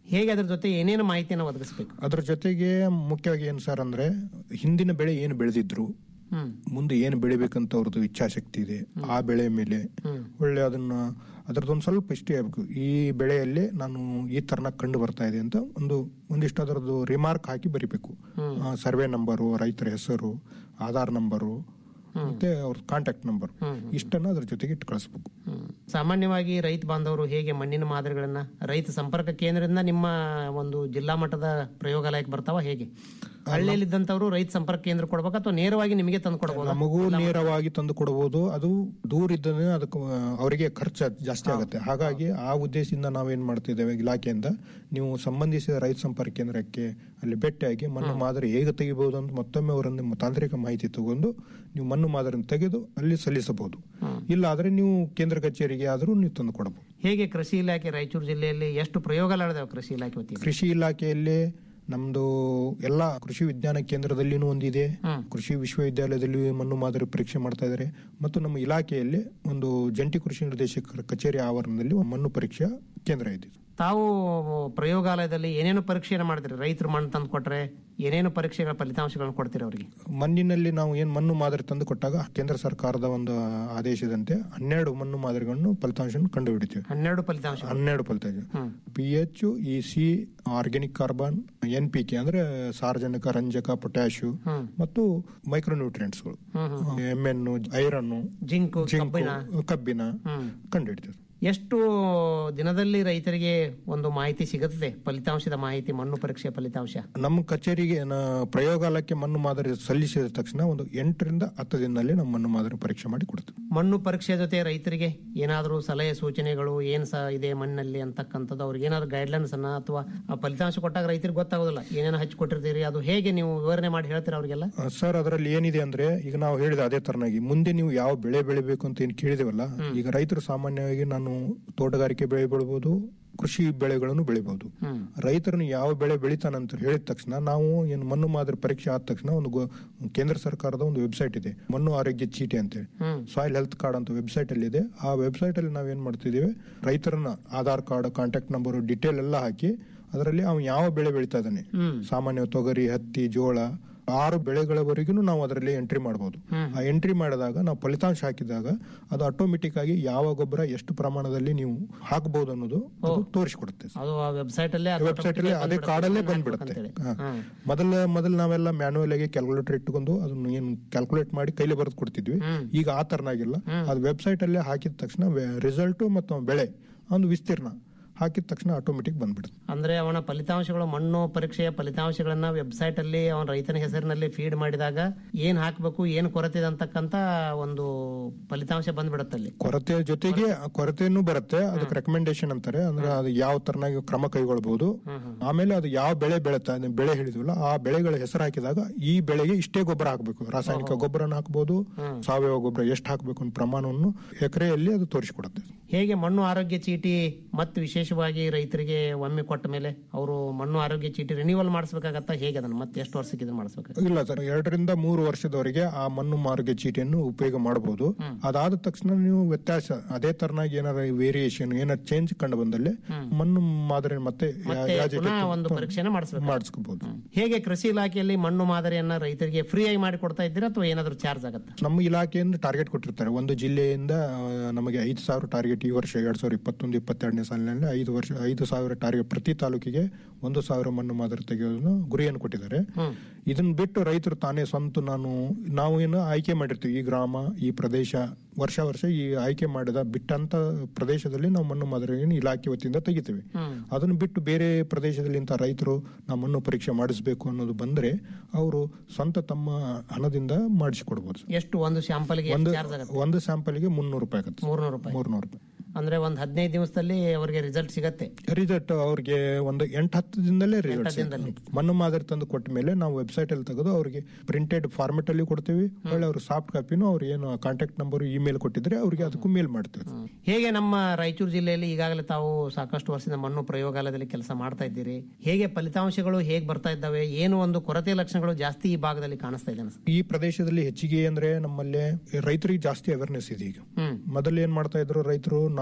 I: ಹೇಗೆ ಅದ್ರ ಜೊತೆ ಏನೇನು ಮಾಹಿತಿಯನ್ನು ಒದಗಿಸ್ಬೇಕು
J: ಅದ್ರ ಜೊತೆಗೆ ಮುಖ್ಯವಾಗಿ ಏನ್ ಸರ್ ಅಂದ್ರೆ ಹಿಂದಿನ ಬೆಳೆ ಏನು ಬೆಳೆದಿದ್ರು
I: ಹ್ಮ್
J: ಮುಂದೆ ಏನು ಬೆಳಿಬೇಕಂತ ಅವ್ರದ್ದು ಇಚ್ಛಾಶಕ್ತಿ ಇದೆ ಆ ಬೆಳೆ ಮೇಲೆ ಒಳ್ಳೆ ಅದನ್ನ ಅದರದೊಂದು ಸ್ವಲ್ಪ ಇಷ್ಟೇ ಆಗ್ಬೇಕು ಈ ಬೆಳೆಯಲ್ಲಿ ನಾನು ಈ ತರನ ಕಂಡು ಬರ್ತಾ ಇದೆ ಅಂತ ಒಂದು ಒಂದಿಷ್ಟು ಅದರದ್ದು ರಿಮಾರ್ಕ್ ಹಾಕಿ ಬರಿಬೇಕು ಸರ್ವೆ ನಂಬರು ರೈತರ ಹೆಸರು ಆಧಾರ್ ನಂಬರು ಮತ್ತೆ ಅವ್ರ ಕಾಂಟ್ಯಾಕ್ಟ್ ನಂಬರ್ ಇಷ್ಟನ್ನ ಅದ್ರ ಜೊತೆಗೆ ಇಟ್ಟು ಕಳಿಸ್ಬೇಕು
I: ಹ್ಮ್. ಸಾಮಾನ್ಯವಾಗಿ ರೈತ ಬಾಂಧವರು ಹೇಗೆ ಮಣ್ಣಿನ ಮಾದರಿಗಳನ್ನ ರೈತ ಸಂಪರ್ಕ ಕೇಂದ್ರದಿಂದ ನಿಮ್ಮ ಒಂದು ಜಿಲ್ಲಾ ಮಟ್ಟದ ಪ್ರಯೋಗಾಲಯಕ್ಕೆ ಬರ್ತಾವ ಹೇಗೆ ಹಳ್ಳಿಯಲ್ಲಿದ್ದಂತವ್ರು ರೈತ ಸಂಪರ್ಕ ಕೇಂದ್ರ ಕೊಡ್ಬೇಕು ಅಥವಾ ನೇರವಾಗಿ ನಿಮಗೆ ತಂದು ಕೊಡಬಹುದು
J: ನಮಗೂ ನೇರವಾಗಿ ತಂದು ಕೊಡಬಹುದು ಅದು ದೂರ ಇದ್ದರೆ ಅದಕ್ಕೆ ಆ, ಅವರಿಗೆ ಖರ್ಚು ಜಾಸ್ತಿ ಆಗುತ್ತೆ ಹಾಗಾಗಿ ಆ ಉದ್ದೇಶದಿಂದ ನಾವೇನ್ ಮಾಡ್ತಿದ್ದೇವೆ ಇಲಾಖೆಯಿಂದ ನೀವು ಸಂಬಂಧಿಸಿದ ರೈತ ಸಂಪರ್ಕ ಕೇಂದ್ರಕ್ಕೆ ಅಲ್ಲಿ ಭೇಟಿಯಾಗಿ ಮಣ್ಣು ಮಾದರಿ ಹೇಗೆ ತೆಗಿಬಹುದು ಅಂತ ಮತ್ತೊಮ್ಮೆ ಅವರನ್ನು ತಾಂತ್ರಿಕ ಮಾಹಿತಿ ತಗೊಂಡು ನೀವು ಮಣ್ಣು ಮಾದರಿಯನ್ನು ತೆಗೆದು ಅಲ್ಲಿ ಸಲ್ಲಿಸಬಹುದು ಇಲ್ಲ ಆದ್ರೆ ನೀವು ಕೇಂದ್ರ ಕಚೇರಿಗೆ ಆದ್ರೂ ನೀವು ತಂದು ಕೊಡಬಹುದು
I: ಹೇಗೆ ಕೃಷಿ ಇಲಾಖೆ ರಾಯಚೂರು ಜಿಲ್ಲೆಯಲ್ಲಿ ಎಷ್ಟು ಪ್ರಯೋಗಾಲಯದಾವೆ ಕೃಷಿ ಇಲಾಖೆ ವತಿಯಿಂದ
J: ಕೃಷಿ ಇಲಾಖೆಯಲ್ಲಿ ನಮ್ದು ಎಲ್ಲಾ ಕೃಷಿ ವಿಜ್ಞಾನ ಕೇಂದ್ರದಲ್ಲಿನೂ ಒಂದಿದೆ ಕೃಷಿ ವಿಶ್ವವಿದ್ಯಾಲಯದಲ್ಲಿ ಮಣ್ಣು ಮಾದರಿ ಪರೀಕ್ಷೆ ಮಾಡ್ತಾ ಇದ್ದಾರೆ ಮತ್ತು ನಮ್ಮ ಇಲಾಖೆಯಲ್ಲಿ ಒಂದು ಜಂಟಿ ಕೃಷಿ ನಿರ್ದೇಶಕರ ಕಚೇರಿ ಆವರಣದಲ್ಲಿ ಒಂದು ಮಣ್ಣು ಪರೀಕ್ಷಾ ಕೇಂದ್ರ ಇದೆ
I: ತಾವು ಪ್ರಯೋಗಾಲಯದಲ್ಲಿ ಏನೇನು ಪರೀಕ್ಷೆಯನ್ನು ಮಾಡ್ತೀರಿ ರೈತರು ಮಣ್ಣು ತಂದು ಕೊಟ್ರೆ ಏನೇನು ಪರೀಕ್ಷೆಗಳ ಫಲಿತಾಂಶಗಳನ್ನು ಕೊಡ್ತೀರಿ ಅವರಿಗೆ
J: ಮಣ್ಣಿನಲ್ಲಿ ನಾವು ಏನ್ ಮಣ್ಣು ಮಾದರಿ ತಂದು ಕೊಟ್ಟಾಗ ಕೇಂದ್ರ ಸರ್ಕಾರದ ಒಂದು ಆದೇಶದಂತೆ ಹನ್ನೆರಡು ಮಣ್ಣು ಮಾದರಿಗಳನ್ನು ಫಲಿತಾಂಶ ಕಂಡು ಹಿಡಿತೀವಿ
I: ಹನ್ನೆರಡು ಫಲಿತಾಂಶ
J: ಹನ್ನೆರಡು ಫಲಿತಾಂಶ P H E C organic carbon N P K ಅಂದ್ರೆ ಸಾರ್ವಜನಿಕ ರಂಜಕ ಪೊಟ್ಯಾಶು ಮತ್ತು ಮೈಕ್ರೋನ್ಯೂಟ್ರಿಯೆಂಟ್ಸ್ಗಳು M N iron
I: zinc
J: zinc ಕಬ್ಬಿನ ಕಂಡು ಹಿಡಿತೀವಿ
I: ಎಷ್ಟು ದಿನದಲ್ಲಿ ರೈತರಿಗೆ ಒಂದು ಮಾಹಿತಿ ಸಿಗುತ್ತದೆ ಫಲಿತಾಂಶದ ಮಾಹಿತಿ ಮಣ್ಣು ಪರೀಕ್ಷೆ ಫಲಿತಾಂಶ
J: ನಮ್ಮ ಕಚೇರಿಗೆ ನ- ಪ್ರಯೋಗಾಲಯಕ್ಕೆ ಮಣ್ಣು ಮಾದರಿ ಸಲ್ಲಿಸಿದ ತಕ್ಷಣ ಒಂದು ಎಂಟರಿಂದ ಹತ್ತು ದಿನದಲ್ಲಿ ನಮ್ಮ ಮಣ್ಣು ಮಾದರಿ ಪರೀಕ್ಷೆ ಮಾಡಿ ಕೊಡ್ತೀವಿ
I: ಮಣ್ಣು ಪರೀಕ್ಷೆ ಜೊತೆ ರೈತರಿಗೆ ಏನಾದರೂ ಸಲಹೆ ಸೂಚನೆಗಳು ಏನ್ ಸಹ ಇದೆ ಮಣ್ಣಲ್ಲಿ ಅಂತಕ್ಕಂಥದ್ದು ಅವ್ರಿಗೆ ಏನಾದ್ರು ಗೈಡ್ಲೈನ್ಸ್ ಅನ್ನ ಅಥವಾ ಆ ಫಲಿತಾಂಶ ಕೊಟ್ಟಾಗ ರೈತರಿಗೆ ಗೊತ್ತಾಗೋದಿಲ್ಲ ಏನೇನು ಹಚ್ಚಿ ಕೊಟ್ಟಿರ್ತೀರಿ ಅದು ಹೇಗೆ ನೀವು ವಿವರಣೆ ಮಾಡಿ ಹೇಳ್ತೀರಾ ಅವರಿಗೆಲ್ಲ
J: ಆ, ಸರ್ ಅದರಲ್ಲಿ ಏನಿದೆ ಅಂದ್ರೆ ಈಗ ನಾವು ಹೇಳಿದ ಅದೇ ತರನಾಗಿ ಮುಂದೆ ನೀವು ಯಾವ ಬೆಳೆ ಬೆಳಿಬೇಕು ಅಂತ ಏನ್ ಕೇಳಿದೇವಲ್ಲ ಈಗ ರೈತರು ಸಾಮಾನ್ಯವಾಗಿ ನಾನು ತೋಟಗಾರಿಕೆ ಬೆಳೆ ಬೆಳಬಹುದು ಕೃಷಿ ಬೆಳೆಗಳನ್ನು ಬೆಳಿಬಹುದು ರೈತರನ್ನು ಯಾವ ಬೆಳೆ ಬೆಳಿತಾನಂತ ಹೇಳಿದ ತಕ್ಷಣ ನಾವು ಏನು ಮಣ್ಣು ಮಾದರಿ ಪರೀಕ್ಷೆ ಆದ ತಕ್ಷಣ ಒಂದು ಗೊ- ಕೇಂದ್ರ ಸರ್ಕಾರದ ಒಂದು ವೆಬ್ಸೈಟ್ ಇದೆ ಮಣ್ಣು ಆರೋಗ್ಯ ಚೀಟಿ ಅಂತೇಳಿ ಸಾಯಿಲ್ ಹೆಲ್ತ್ ಕಾರ್ಡ್ ಅಂತ ವೆಬ್ಸೈಟ್ ಅಲ್ಲಿ ಇದೆ ಆ ವೆಬ್ಸೈಟ್ ಅಲ್ಲಿ ನಾವೇನ್ ಮಾಡ್ತಿದೀವಿ ರೈತರನ್ನ Aadhaar card contact number detail ಎಲ್ಲ ಹಾಕಿ ಅದರಲ್ಲಿ ಅವನು ಯಾವ ಬೆಳೆ ಬೆಳಿತಾ ಇದ್ದಾನೆ ಸಾಮಾನ್ಯ ತೊಗರಿ ಹತ್ತಿ ಜೋಳ ಆರು ಬೆಳೆಗಳವರೆಗೂ ನಾವು ಅದರಲ್ಲಿ ಎಂಟ್ರಿ ಮಾಡಬಹುದು ಆ ಎಂಟ್ರಿ ಮಾಡಿದಾಗ ನಾವು ಫಲಿತಾಂಶ ಹಾಕಿದಾಗ ಅದು ಆಟೋಮೆಟಿಕ್ ಆಗಿ ಯಾವ ಗೊಬ್ಬರ ಎಷ್ಟು ಪ್ರಮಾಣದಲ್ಲಿ ನೀವು ಹಾಕಬಹುದು ಅನ್ನೋದು ಅದು ತೋರಿಸಿಕೊಡುತ್ತೆ
I: ಅದು ಆ ವೆಬ್ಸೈಟ್ ಅಲ್ಲೇ ಅದು
J: ವೆಬ್ಸೈಟ್ ಅಲ್ಲಿ ಅದೇ ಕಾರ್ಡಲ್ಲೇ ಬಂದ್ಬಿಡುತ್ತೆ ಹಾ. ಮೊದಲ ಮೊದಲ ನಾವೆಲ್ಲ ಮ್ಯಾನುವಲ್ ಆಗಿ ಕ್ಯಾಲ್ಕುಲೇಟರ್ ಇಟ್ಕೊಂಡು ಅದನ್ನು ಏನು ಕ್ಯಾಲ್ಕುಲೇಟ್ ಮಾಡಿ ಕೈಲಿ ಬರೆದು ಕೊಡ್ತಿದ್ವಿ ಈಗ ಆ ತರನಾಗಿಲ್ಲ ಅದು ವೆಬ್ಸೈಟ್ ಅಲ್ಲೇ ಹಾಕಿದ ತಕ್ಷಣ ರಿಸಲ್ಟ್ ಮತ್ತು ಬೆಳೆ ಒಂದು ವಿಸ್ತೀರ್ಣ ಹಾಕಿದ ತಕ್ಷಣ ಆಟೋಮೆಟಿಕ್ ಬಂದ್ಬಿಡುತ್ತೆ
I: ಅಂದ್ರೆ ಅವನ ಫಲಿತಾಂಶಗಳು ಮಣ್ಣು ಪರೀಕ್ಷೆಯ ಫಲಿತಾಂಶಗಳನ್ನ ವೆಬ್ಸೈಟ್ ಅಲ್ಲಿ ಅವನ ರೈತನ ಹೆಸರಿನಲ್ಲಿ ಫೀಡ್ ಮಾಡಿದಾಗ ಏನ್ ಹಾಕ್ಬೇಕು ಏನ್ ಕೊರತೆ ಇದೆ ಅಂತಕ್ಕಂತ ಒಂದು ಫಲಿತಾಂಶ ಬಂದ್ಬಿಡುತ್ತೆ ಅಲ್ಲಿ
J: ಕೊರತೆ ಜೊತೆಗೆ ಆ ಕೊರತೆನೂ ಬರುತ್ತೆ ಅದಕ್ಕೆ ರೆಕಮೆಂಡೇಶನ್ ಅಂತಾರೆ ಅಂದ್ರೆ ಅದು ಯಾವ ತರನಾಗಿ ಕ್ರಮ ಕೈಗೊಳ್ಬಹುದು ಆಮೇಲೆ ಅದು ಯಾವ ಬೆಳೆ ಬೆಳೆತ ಬೆಳೆ ಹೇಳಿದ್ವಲ್ಲ ಆ ಬೆಳೆಗಳ ಹೆಸರು ಹಾಕಿದಾಗ ಈ ಬೆಳೆಗೆ ಇಷ್ಟೇ ಗೊಬ್ಬರ ಹಾಕಬೇಕು ರಾಸಾಯನಿಕ ಗೊಬ್ಬರನ ಹಾಕಬಹುದು ಸಾವಯವ ಗೊಬ್ಬರ ಎಷ್ಟು ಹಾಕಬೇಕು ಅನ್ನೋ ಪ್ರಮಾಣವನ್ನು ಎಕರೆಯಲ್ಲಿ ಅದು ತೋರಿಸಿಕೊಡುತ್ತೆ
I: ಹೇಗೆ ಮಣ್ಣು ಆರೋಗ್ಯ ಚೀಟಿ ಮತ್ತು ವಿಶೇಷವಾಗಿ ರೈತರಿಗೆ ಒಮ್ಮೆ ಕೊಟ್ಟ ಮೇಲೆ ಅವರು ಮಣ್ಣು ಆರೋಗ್ಯ ಚೀಟಿ ರಿನಿವಲ್ ಮಾಡಿಸ್ಬೇಕಾಗತ್ತಾ ಹೇಗೆ ಅದನ್ನ ಮತ್ತೆ ಎಷ್ಟು ವರ್ಷಕ್ಕೆ ಇದನ್ನ ಮಾಡಿಸ್ಬೇಕು
J: ಇಲ್ಲ ಸರ್ ಎರಡರಿಂದ ಮೂರು ವರ್ಷದವರೆಗೆ ಆ ಮಣ್ಣು ಮಾರ್ಗ ಚೀಟಿಯನ್ನು ಉಪಯೋಗ ಮಾಡಬಹುದು ಅದಾದ ತಕ್ಷಣ ನೀವು ವ್ಯತ್ಯಾಸ ಅದೇ ತರನಾಗಿ ಏನಾರ ವೇರಿಯೇಷನ್ ಏನಾರ ಚೇಂಜ್ ಕಂಡು ಬಂದಲ್ಲಿ ಮಣ್ಣು ಮಾದರಿ ಮತ್ತೆ
I: ಮತ್ತೆ
J: ಯಾಜಕ-
I: ಪುನಃ ಒಂದು ಪರೀಕ್ಷೆನ ಮಾಡಿಸ್ಬೇಕು
J: ಮಾಡಿಸ್ಕೋಬಹುದು
I: ಹೇಗೆ ಕೃಷಿ ಇಲಾಖೆಯಲ್ಲಿ ಮಣ್ಣು ಮಾದರಿಯನ್ನ ರೈತರಿಗೆ ಫ್ರೀ ಆಗಿ ಮಾಡಿ ಕೊಡ್ತಾ ಇದ್ದೀರಾ ಅಥವಾ ಏನಾದ್ರು ಚಾರ್ಜ್ ಆಗುತ್ತಾ
J: ನಮ್ಮ ಇಲಾಖೆಯಿಂದ ಟಾರ್ಗೆಟ್ ಕೊಟ್ಟಿರ್ತಾರೆ ಒಂದು ಜಿಲ್ಲೆಯಿಂದ ಆ, ನಮಗೆ ಐದು ಸಾವಿರ ಟಾರ್ಗೆಟ್ ಈ ವರ್ಷ ಎರಡ್ ಸಾವಿರದ ಇಪ್ಪತ್ತೊಂದು ಇಪ್ಪತ್ತೆರಡನೇ ಸಾಲಿನಲ್ಲಿ ಐದು ವರ್ಷ ಐದು ಸಾವಿರ ಟಾರ್ಗೆಟ್ ಪ್ರತಿ ತಾಲೂಕಿಗೆ ಒಂದು ಸಾವಿರ ಮಣ್ಣು ಮಾದರಿ ತೆಗೆಯೋದನ್ನು ಗುರಿಯನ್ನು ಕೊಟ್ಟಿದ್ದಾರೆ ಇದನ್ನ ಬಿಟ್ಟು ರೈತರು ತಾನೇ ಸ್ವಂತ ನಾನು ನಾವು ಏನು ಆಯ್ಕೆ ಮಾಡಿರ್ತೀವಿ ಈ ಗ್ರಾಮ ಈ ಪ್ರದೇಶ ವರ್ಷ ವರ್ಷ ಈ ಆಯ್ಕೆ ಮಾಡಿದ ಬಿಟ್ಟಂತ ಪ್ರದೇಶದಲ್ಲಿ ನಾವು ಮಣ್ಣು ಮಾದರಿಯನ್ನು ಇಲಾಖೆ ವತಿಯಿಂದ ತೆಗಿತೀವಿ ಅದನ್ನು ಬಿಟ್ಟು ಬೇರೆ ಪ್ರದೇಶದಲ್ಲಿ ಇಂಥ ರೈತರು ನಾವು ಮಣ್ಣು ಪರೀಕ್ಷೆ ಮಾಡಿಸ್ಬೇಕು ಅನ್ನೋದು ಬಂದ್ರೆ ಅವರು ಸ್ವಂತ ತಮ್ಮ ಹಣದಿಂದ ಮಾಡಿಸಿಕೊಡ್ಬೋದು
I: ಎಷ್ಟು ಒಂದು ಸ್ಯಾಂಪಲ್ಗೆ
J: ಒಂದು
I: ಚಾರ್ಜ್ ಆಗುತ್ತೆ
J: ಒಂದು ಸ್ಯಾಂಪಲ್ಗೆ ಮುನ್ನೂರು ರೂಪಾಯಿ ಆಗುತ್ತೆ
I: ಮೂರ್ನೂರು ರೂಪಾಯಿ
J: ಮೂರ್ನೂರು ರೂಪಾಯಿ
I: ಅಂದ್ರೆ ಒಂದ್ ಹದಿನೈದು ದಿವಸದಲ್ಲಿ ಅವರಿಗೆ ರಿಸಲ್ಟ್ ಸಿಗತ್ತೆ
J: ರಿಸಲ್ಟ್ ಅವ್ರಿಗೆ ಒಂದು ಎಂಟು ಹತ್ತು ದಿನದಲ್ಲೇ ರಿಸಲ್ಟ್ ಮಣ್ಣು ಮಾದರಿ ತಂದು ಕೊಟ್ಟ ಮೇಲೆ ನಾವು ವೆಬ್ಸೈಟ್ ಅಲ್ಲಿ ತೆಗೆದು ಅವ್ರಿಗೆ ಪ್ರಿಂಟೆಡ್ ಫಾರ್ಮೆಟ್ ಅಲ್ಲಿ ಕೊಡ್ತೀವಿ ಒಳ್ಳೆ ಅವ್ರ ಸಾಫ್ಟ್ ಕಾಪಿನೂ ಅವ್ರು ಏನು ಕಾಂಟ್ಯಾಕ್ಟ್ ನಂಬರ್ ಇಮೇಲ್ ಕೊಟ್ಟಿದ್ರೆ ಅವ್ರಿಗೆ ಅದಕ್ಕೂ ಮೇಲ್ ಮಾಡ್ತೀವಿ
I: ಹೇಗೆ ನಮ್ಮ ರಾಯಚೂರು ಜಿಲ್ಲೆಯಲ್ಲಿ ಈಗಾಗಲೇ ತಾವು ಸಾಕಷ್ಟು ವರ್ಷದಿಂದ ಮಣ್ಣು ಪ್ರಯೋಗಾಲಯದಲ್ಲಿ ಕೆಲಸ ಮಾಡ್ತಾ ಇದ್ದೀರಿ ಹೇಗೆ ಫಲಿತಾಂಶಗಳು ಹೇಗೆ ಬರ್ತಾ ಇದ್ದಾವೆ ಏನು ಒಂದು ಕೊರತೆ ಲಕ್ಷಣಗಳು ಜಾಸ್ತಿ ಈ ಭಾಗದಲ್ಲಿ ಕಾಣಿಸ್ತಾ ಇದೆ ಅನ್ಸುತ್ತೆ
J: ಈ ಪ್ರದೇಶದಲ್ಲಿ ಹೆಚ್ಚಿಗೆ ಅಂದ್ರೆ ನಮ್ಮಲ್ಲಿ ರೈತರಿಗೆ ಜಾಸ್ತಿ ಅವೇರ್ನೆಸ್ ಇದೆ ಈಗ ಮೊದಲು ಏನ್ ಮಾಡ್ತಾ ಇದ್ರು ರೈತರು ನಾವು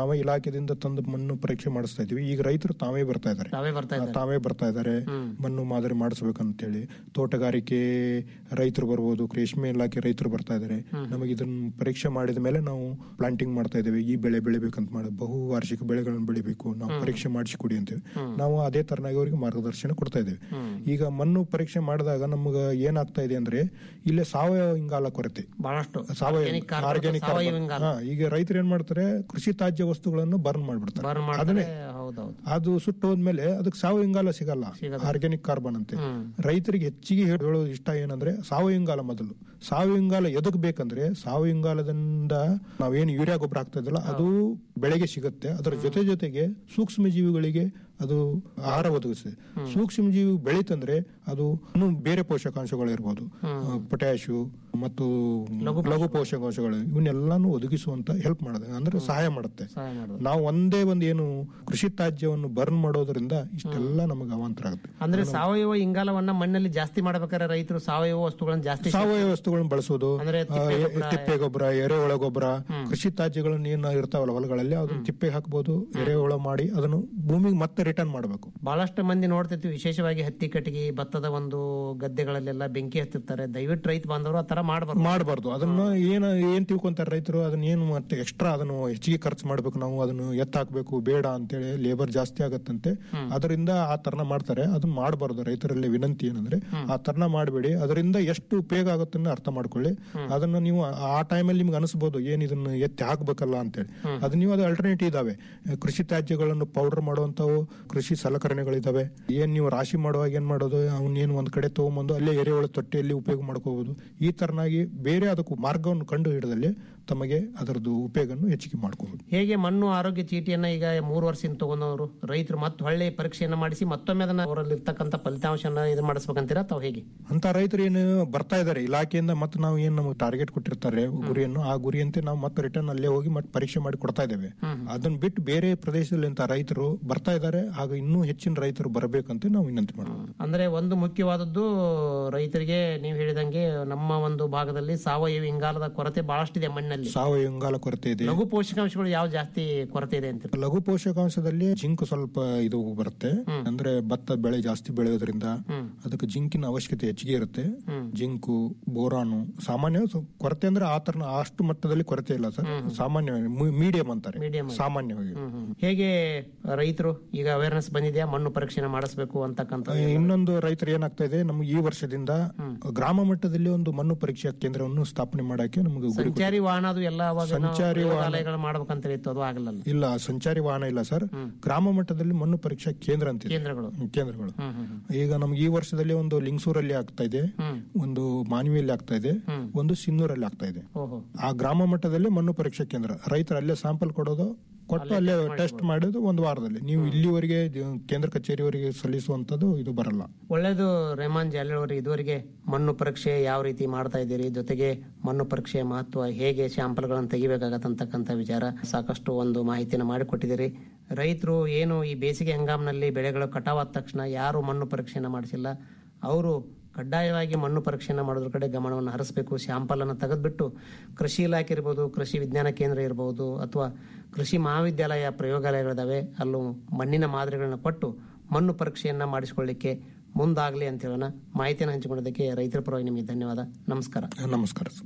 J: ನಾವೇ ಇಲಾಖೆದಿಂದ ತಂದು ಮಣ್ಣು ಪರೀಕ್ಷೆ ಮಾಡಿಸ್ತಾ ಇದ್ವಿ ಈಗ ರೈತರು ತಾವೇ ಬರ್ತಾ ಇದ್ದಾರೆ
I: ತಾವೇ ಬರ್ತಾ ಇದ್ದಾರೆ
J: ತಾವೇ ಬರ್ತಾ ಇದ್ದಾರೆ ಮಣ್ಣು ಮಾದರಿ ಮಾಡಿಸ್ಬೇಕಂತೇಳಿ ತೋಟಗಾರಿಕೆ ರೈತರು ಬರ್ಬೋದು ರೇಷ್ಮೆ ಇಲಾಖೆ ರೈತರು ಬರ್ತಾ ಇದ್ದಾರೆ ನಮಗೆ ಇದನ್ನ ಪರೀಕ್ಷೆ ಮಾಡಿದ ಮೇಲೆ ನಾವು ಪ್ಲಾಂಟಿಂಗ್ ಮಾಡ್ತಾ ಇದ್ದೇವೆ ಈ ಬೆಳೆ ಬೆಳಿಬೇಕಂತ ಮಾಡಿ ಬಹು ವಾರ್ಷಿಕ ಬೆಳೆಗಳನ್ನು ಬೆಳಿಬೇಕು ನಾವು ಪರೀಕ್ಷೆ ಮಾಡಿಸಿ ಕೊಡಿ ಅಂತೇವೆ ನಾವು ಅದೇ ತರನಾಗಿ ಅವರಿಗೆ ಮಾರ್ಗದರ್ಶನ ಕೊಡ್ತಾ ಇದ್ದೇವೆ ಈಗ ಮಣ್ಣು ಪರೀಕ್ಷೆ ಮಾಡಿದಾಗ ನಮ್ಗೆ ಏನಾಗ್ತಾ ಇದೆ ಅಂದ್ರೆ ಇಲ್ಲೇ ಸಾವಯವ ಇಂಗಾಲ ಕೊರತೆ
I: ಬಹಳಷ್ಟು
J: ಸಾವಯವ
I: Organic carbon
J: ಆರ್ಗ್ಯಾನಿಕ್
I: ಅಥವಾ ಸಾವಯವ ಇಂಗಾಲ.
J: ಈಗ ರೈತರು ಏನ್ ಮಾಡ್ತಾರೆ ಕೃಷಿ ತ್ಯಾಜ್ಯ ವಸ್ತುಗಳನ್ನು ಬರ್ನ್ ಮಾಡ್ಬಿಡ್ತಾರೆ
I: ಬರ್ನ್
J: ಅದನ್ನೇ
I: ಮಾಡ್ತಾರೆ ಹೌದೌದು
J: ಅದು ಸುಟ್ಟು ಹೋದ್ಮೇಲೆ ಅದಕ್ಕೆ ಸಾವಯವ ಇಂಗಾಲ ಸಿಗಲ್ಲ ಆರ್ಗ್ಯಾನಿಕ್ ಕಾರ್ಬನ್ ಅಂತೆ ರೈತರಿಗೆ ಹೆಚ್ಚಿಗೆ ಹೇಳೋದು ಇಷ್ಟ ಏನಂದ್ರೆ ಸಾವಯವ ಇಂಗಾಲ ಮೊದಲು ಸಾವಯವ ಇಂಗಾಲ ಎದಕ್ ಬೇಕಂದ್ರೆ ಸಾವಯವ ಇಂಗಾಲದಿಂದ ನಾವೇನು ಯೂರಿಯಾ ಗೊಬ್ಬರ ಆಗ್ತಾ ಇದ್ದಲ್ಲ ಅದು ಬೆಳೆಗೆ ಸಿಗುತ್ತೆ ಅದರ ಜೊತೆ ಜೊತೆಗೆ ಸೂಕ್ಷ್ಮ ಜೀವಿಗಳಿಗೆ ಅದು ಆಹಾರ ಒದಗಿಸ್ತದೆ ಸೂಕ್ಷ್ಮ ಜೀವಿ ಬೆಳೀತಂದ್ರೆ ಅದು ಇನ್ನು ಬೇರೆ ಪೋಷಕಾಂಶಗಳು ಇರ್ಬೋದು ಪೊಟ್ಯಾಶು ಮತ್ತು ಲಘು ಪೋಷಕಾಂಶಗಳು ಇವನ್ನೆಲ್ಲಾನು ಒದಗಿಸುವಂತ ಹೆಲ್ಪ್ ಮಾಡುತ್ತೆ ಅಂದ್ರೆ ಸಹಾಯ ಮಾಡುತ್ತೆ ನಾವು ಒಂದೇ ಒಂದು ಏನು ಕೃಷಿ ತ್ಯಾಜ್ಯವನ್ನು ಬರ್ನ್ ಮಾಡೋದ್ರಿಂದ ಇಷ್ಟೆಲ್ಲ ನಮಗೆ ಅವಾಂತರ ಆಗುತ್ತೆ
I: ಅಂದ್ರೆ ಸಾವಯವ ಇಂಗಾಲವನ್ನ ಮಣ್ಣಲ್ಲಿ ಜಾಸ್ತಿ ಮಾಡ್ಬೇಕಾದ್ರೆ ರೈತರು ಸಾವಯವ ವಸ್ತುಗಳನ್ನ ಜಾಸ್ತಿ
J: ಸಾವಯವ ವಸ್ತುಗಳನ್ನು ಬಳಸೋದು
I: ಅಂದ್ರೆ
J: ಆ,
I: ತಿಪ್ಪೆ
J: ಎ-
I: ಗೊಬ್ಬರ,
J: ತಿಪ್ಪೆ ಗೊಬ್ಬರ ಎರೆಹುಳ ಗೊಬ್ಬರ ಕೃಷಿ ತ್ಯಾಜ್ಯಗಳನ್ನ ಏನು ಇರ್ತಾವಲ್ಲ ಹೊಲಗಳಲ್ಲಿ ಅದನ್ನ ತಿಪ್ಪೆ ಹಾಕ್ಬೋದು ಎರೆಹುಳ ಮಾಡಿ ಅದನ್ನು ಭೂಮಿಗೆ ಮತ್ತೆ ರಿಟರ್ನ್ ಮಾಡಬೇಕು
I: ಬಹಳಷ್ಟು ಮಂದಿ ನೋಡ್ತಿರ್ತೀವಿ ವಿಶೇಷವಾಗಿ ಹತ್ತಿ ಕಟ್ಟಿಗೆ ಭತ್ತದ ಒಂದು ಗದ್ದೆಗಳಲ್ಲೆಲ್ಲ ಬೆಂಕಿ ಹತ್ತಿರ್ತಾರೆ ದಯವಿಟ್ಟು ರೈತ ಬಾಂಧವರು ಆ ತರ ಮಾಡಬಾರ್ದು
J: ಮಾಡಬಾರ್ದು ಅದನ್ನ ಏನ್ ಏನ್ ತಿಳ್ಕೊಂತಾರೆ ರೈತರು ಅದನ್ನ ಏನು ಮತ್ತೆ ಎಕ್ಸ್ಟ್ರಾ ಅದನ್ನು ಹೆಚ್ಚಿಗೆ ಖರ್ಚು ಮಾಡ್ಬೇಕು ನಾವು ಅದನ್ನು ಎತ್ತ ಹಾಕ್ಬೇಕು ಬೇಡ ಅಂತೇಳಿ ಲೇಬರ್ ಜಾಸ್ತಿ ಆಗತ್ತಂತೆ ಅದರಿಂದ ಆ ತರನ ಮಾಡ್ತಾರೆ ಅದನ್ನ ಮಾಡಬಾರ್ದು ರೈತರಲ್ಲಿ ವಿನಂತಿ ಏನಂದ್ರೆ ಆ ತರನ ಮಾಡಬೇಡಿ ಅದರಿಂದ ಎಷ್ಟು ಉಪಯೋಗ ಆಗುತ್ತನ್ನ ಅರ್ಥ ಮಾಡ್ಕೊಳ್ಳಿ ಅದನ್ನ ನೀವು ಆ ಟೈಮಲ್ಲಿ ನಿಮ್ಗೆ ಅನಿಸ್ಬೋದು ಏನ್ ಇದನ್ನ ಎತ್ತಿ ಹಾಕ್ಬೇಕಲ್ಲ ಅಂತೇಳಿ ಅದು ನೀವು ಅದು ಅಲ್ಟರ್ನೇಟಿವ್ ಇದಾವೆ ಕೃಷಿ ತ್ಯಾಜ್ಯಗಳನ್ನು ಪೌಡರ್ ಮಾಡುವಂತವು ಕೃಷಿ ಸಲಕರಣೆಗಳಿದಾವೆ ಏನ್ ನೀವು ರಾಶಿ ಮಾಡುವಾಗ ಏನ್ ಮಾಡೋದು ಅವನ್ನೇನು ಒಂದ್ ಕಡೆ ತಗೊಂಬಂದು ಅಲ್ಲೇ ಎರೆಹುಳ ತೊಟ್ಟಿಯಲ್ಲಿ ಉಪಯೋಗ ಮಾಡ್ಕೋಬಹುದು ಈ ತರನಾಗಿ ಬೇರೆ ಅದಕ್ಕೂ ಮಾರ್ಗವನ್ನು ಕಂಡು ಹಿಡಿದಲ್ಲಿ ತಮಗೆ ಅದರದ್ದು ಉಪಯೋಗವನ್ನು ಹೆಚ್ಚಿಗೆ ಮಾಡ್ಕೋಬಹುದು
I: ಹೇಗೆ ಮಣ್ಣು ಆರೋಗ್ಯ ಚೀಟಿಯನ್ನ ಈಗ ಮೂರು ವರ್ಷದಿಂದ ತಗೊಂಡವರು ರೈತರು ಮತ್ತೆ ಹೊಳ್ಳೆ ಪರೀಕ್ಷೆಯನ್ನ ಮಾಡಿಸಿ ಮತ್ತೊಮ್ಮೆ ಅದನ್ನ ಅವರಲ್ಲಿ ಇರ್ತಕ್ಕಂಥ ಫಲಿತಾಂಶನ ಇದು ಮಾಡಿಸ್ಬೇಕಂತೀರಾ ತಾವು ಹೇಗೆ
J: ಅಂತ ರೈತರು ಏನು ಬರ್ತಾ ಇದಾರೆ ಇಲಾಖೆಯಿಂದ ಮತ್ತೆ ನಾವು ಏನ್ ನಮಗೆ ಟಾರ್ಗೆಟ್ ಕೊಟ್ಟಿರ್ತಾರೆ ಗುರಿಯನ್ನು ಆ ಗುರಿಯಂತೆ ನಾವು ಮತ್ತೆ ರಿಟರ್ನ್ ಅಲ್ಲೇ ಹೋಗಿ ಮತ್ತೆ ಪರೀಕ್ಷೆ ಮಾಡಿ ಕೊಡ್ತಾ ಇದ್ದೇವೆ ಅದನ್ನ ಬಿಟ್ಟು ಬೇರೆ ಪ್ರದೇಶದಲ್ಲಿ ಅಂತ ರೈತರು ಬರ್ತಾ ಇದ್ದಾರೆ ಆಗ ಇನ್ನೂ ಹೆಚ್ಚಿನ ರೈತರು ಬರಬೇಕಂತ ನಾವು ವಿನಂತಿ ಮಾಡ್ಬೋದು
I: ಅಂದ್ರೆ ಒಂದು ಮುಖ್ಯವಾದದ್ದು ರೈತರಿಗೆ ನೀವು ಹೇಳಿದಂಗೆ ನಮ್ಮ ಒಂದು ಭಾಗದಲ್ಲಿ ಸಾವಯವ ಇಂಗಾಲದ ಕೊರತೆ ಬಹಳಷ್ಟಿದೆ ಮಣ್ಣಲ್ಲಿ
J: ಸಾವಯವ ಇಂಗಾಲ ಕೊರತೆ ಇದೆ
I: ಲಘು ಪೋಷಕಾಂಶಗಳು ಯಾವ ಜಾಸ್ತಿ ಕೊರತೆ ಇದೆ ಅಂತ
J: ಲಘು ಪೋಷಕಾಂಶದಲ್ಲಿ ಜಿಂಕ್ ಸ್ವಲ್ಪ ಇದು ಬರುತ್ತೆ ಅಂದ್ರೆ ಭತ್ತ ಬೆಳೆ ಜಾಸ್ತಿ ಬೆಳೆಯೋದ್ರಿಂದ ಅದಕ್ಕೆ ಜಿಂಕಿನ ಅವಶ್ಯಕತೆ ಹೆಚ್ಚಿಗೆ ಇರುತ್ತೆ ಜಿಂಕು ಬೋರಾನು ಸಾಮಾನ್ಯ ಸ- ಕೊರತೆ ಅಂದ್ರೆ ಆ ತರ ಅಷ್ಟು ಮಟ್ಟದಲ್ಲಿ ಕೊರತೆ ಇಲ್ಲ ಸರ್ ಸಾಮಾನ್ಯ ಮೀಡಿಯಂ ಅಂತಾರೆ ಸಾಮಾನ್ಯವಾಗಿ
I: ಹೇಗೆ ರೈತರು ಈಗ ಅವೇರ್ನೆಸ್ ಬಂದಿದೆಯಾ ಮಣ್ಣು ಪರೀಕ್ಷೆನ ಮಾಡಿಸ್ಬೇಕು ಅಂತಕ್ಕಂಥ
J: ಆ, ಇನ್ನೊಂದು ರೈತರು ಏನಾಗ್ತಾ ಇದೆ ನಮ್ಗೆ ಈ ವರ್ಷದಿಂದ ಗ್ರಾಮ ಮಟ್ಟದಲ್ಲಿ ಒಂದು ಮಣ್ಣು ಪರೀಕ್ಷಾ ಕೇಂದ್ರವನ್ನು ಸ್ಥಾಪನೆ ಮಾಡಕ್ಕೆ ನಮಗೆ ಗುರಿ
I: ಸಂಚಾರಿ ವಾಹನ ಅದು ಎಲ್ಲ ಅವಾಗ ನಾವು
J: ಸಂಚಾರಿ ವಾಹನ-
I: ಪ್ರಯೋಗಾಲಯಗಳು ಮಾಡ್ಬೇಕಂತ ಇತ್ತು ಅದು ಆಗಲ್ಲ
J: ಇಲ್ಲ ಸಂಚಾರಿ ವಾಹನ ಇಲ್ಲ ಸರ್ ಗ್ರಾಮ ಮಟ್ಟದಲ್ಲಿ ಮಣ್ಣು ಪರೀಕ್ಷಾ ಕೇಂದ್ರ ಅಂತ ಇದೆ.
I: ಕೇಂದ್ರಗಳು.
J: ಹ್ಮ್, ಕೇಂದ್ರಗಳು ಈಗ ನಮ್ಗೆ ಈ ವರ್ಷದಲ್ಲಿ ಒಂದು ಲಿಂಗಸೂರಲ್ಲಿ ಆಗ್ತಾ ಇದೆ ಒಂದು ಮಾನ್ವಿಯಲ್ಲಿ ಆಗ್ತಾ ಇದೆ ಒಂದು ಸಿನ್ನೂರಲ್ಲಿ ಆಗ್ತಾ ಇದೆ
I: ಓಹೋ
J: ಆ ಗ್ರಾಮ ಮಟ್ಟದಲ್ಲಿ ಮಣ್ಣು ಪರೀಕ್ಷಾ ಕೇಂದ್ರ ರೈತರು ಅಲ್ಲೇ ಸ್ಯಾಂಪಲ್ ಕೊಡೋದು ಕೊಟ್ಟು ಅಲ್ಲೇ ಟೆಸ್ಟ್ ಮಾಡೋದು ಒಂದು ವಾರದಲ್ಲಿ ನೀವು ಇಲ್ಲಿವರೆಗೆ ಜ- ಕೇಂದ್ರ ಕಚೇರಿವರೆಗೆ ಸಲ್ಲಿಸುವಂತದ್ದು ಇದು ಬರಲ್ಲ
I: ಒಳ್ಳೇದು ರೆಹಮಾನ್ ಜಾಲರಿ ಇದುವರೆಗೆ ಮಣ್ಣು ಪರೀಕ್ಷೆ ಯಾವ ರೀತಿ ಮಾಡ್ತಾ ಇದ್ದೀರಿ ಜೊತೆಗೆ ಮಣ್ಣು ಪರೀಕ್ಷೆಯ ಮಹತ್ವ ಹೇಗೆ ಸ್ಯಾಂಪಲ್ಗಳನ್ನು ತೆಗಿಬೇಕಾಗತ್ತಂತಕ್ಕಂಥ ವಿಚಾರ ಸಾಕಷ್ಟು ಒಂದು ಮಾಹಿತಿಯನ್ನು ಮಾಡಿಕೊಟ್ಟಿದ್ದೀರಿ ರೈತರು ಏನು ಈ ಬೇಸಿಗೆ ಹಂಗಾಮಿನಲ್ಲಿ ಬೆಳೆಗಳು ಕಟಾವಾದ ತಕ್ಷಣ ಯಾರು ಮಣ್ಣು ಪರೀಕ್ಷೆಯನ್ನು ಮಾಡಿಸಿಲ್ಲ ಅವರು ಕಡ್ಡಾಯವಾಗಿ ಮಣ್ಣು ಪರೀಕ್ಷೆಯನ್ನು ಮಾಡೋದ್ರ ಕಡೆ ಗಮನವನ್ನು ಹರಿಸಬೇಕು ಸ್ಯಾಂಪಲ್ ಅನ್ನು ತೆಗೆದ್ಬಿಟ್ಟು ಕೃಷಿ ಇಲಾಖೆ ಇರ್ಬೋದು ಕೃಷಿ ವಿಜ್ಞಾನ ಕೇಂದ್ರ ಇರ್ಬೋದು ಅಥವಾ ಕೃಷಿ ಮಹಾವಿದ್ಯಾಲಯ ಪ್ರಯೋಗಾಲಯಗಳಿದಾವೆ ಅಲ್ಲೂ ಮಣ್ಣಿನ ಮಾದರಿಗಳನ್ನ ಕೊಟ್ಟು ಮಣ್ಣು ಪರೀಕ್ಷೆಯನ್ನ ಮಾಡಿಸಿಕೊಳ್ಳಿಕ್ಕೆ ಮುಂದಾಗಲಿ ಅಂತ ಹೇಳೋಣ ಮಾಹಿತಿಯನ್ನು ಹಂಚಿಕೊಳ್ಳೋದಕ್ಕೆ ರೈತರ ಪರವಾಗಿ ನಿಮಗೆ ಧನ್ಯವಾದ ನಮಸ್ಕಾರ
J: ನಮಸ್ಕಾರ ಸರ್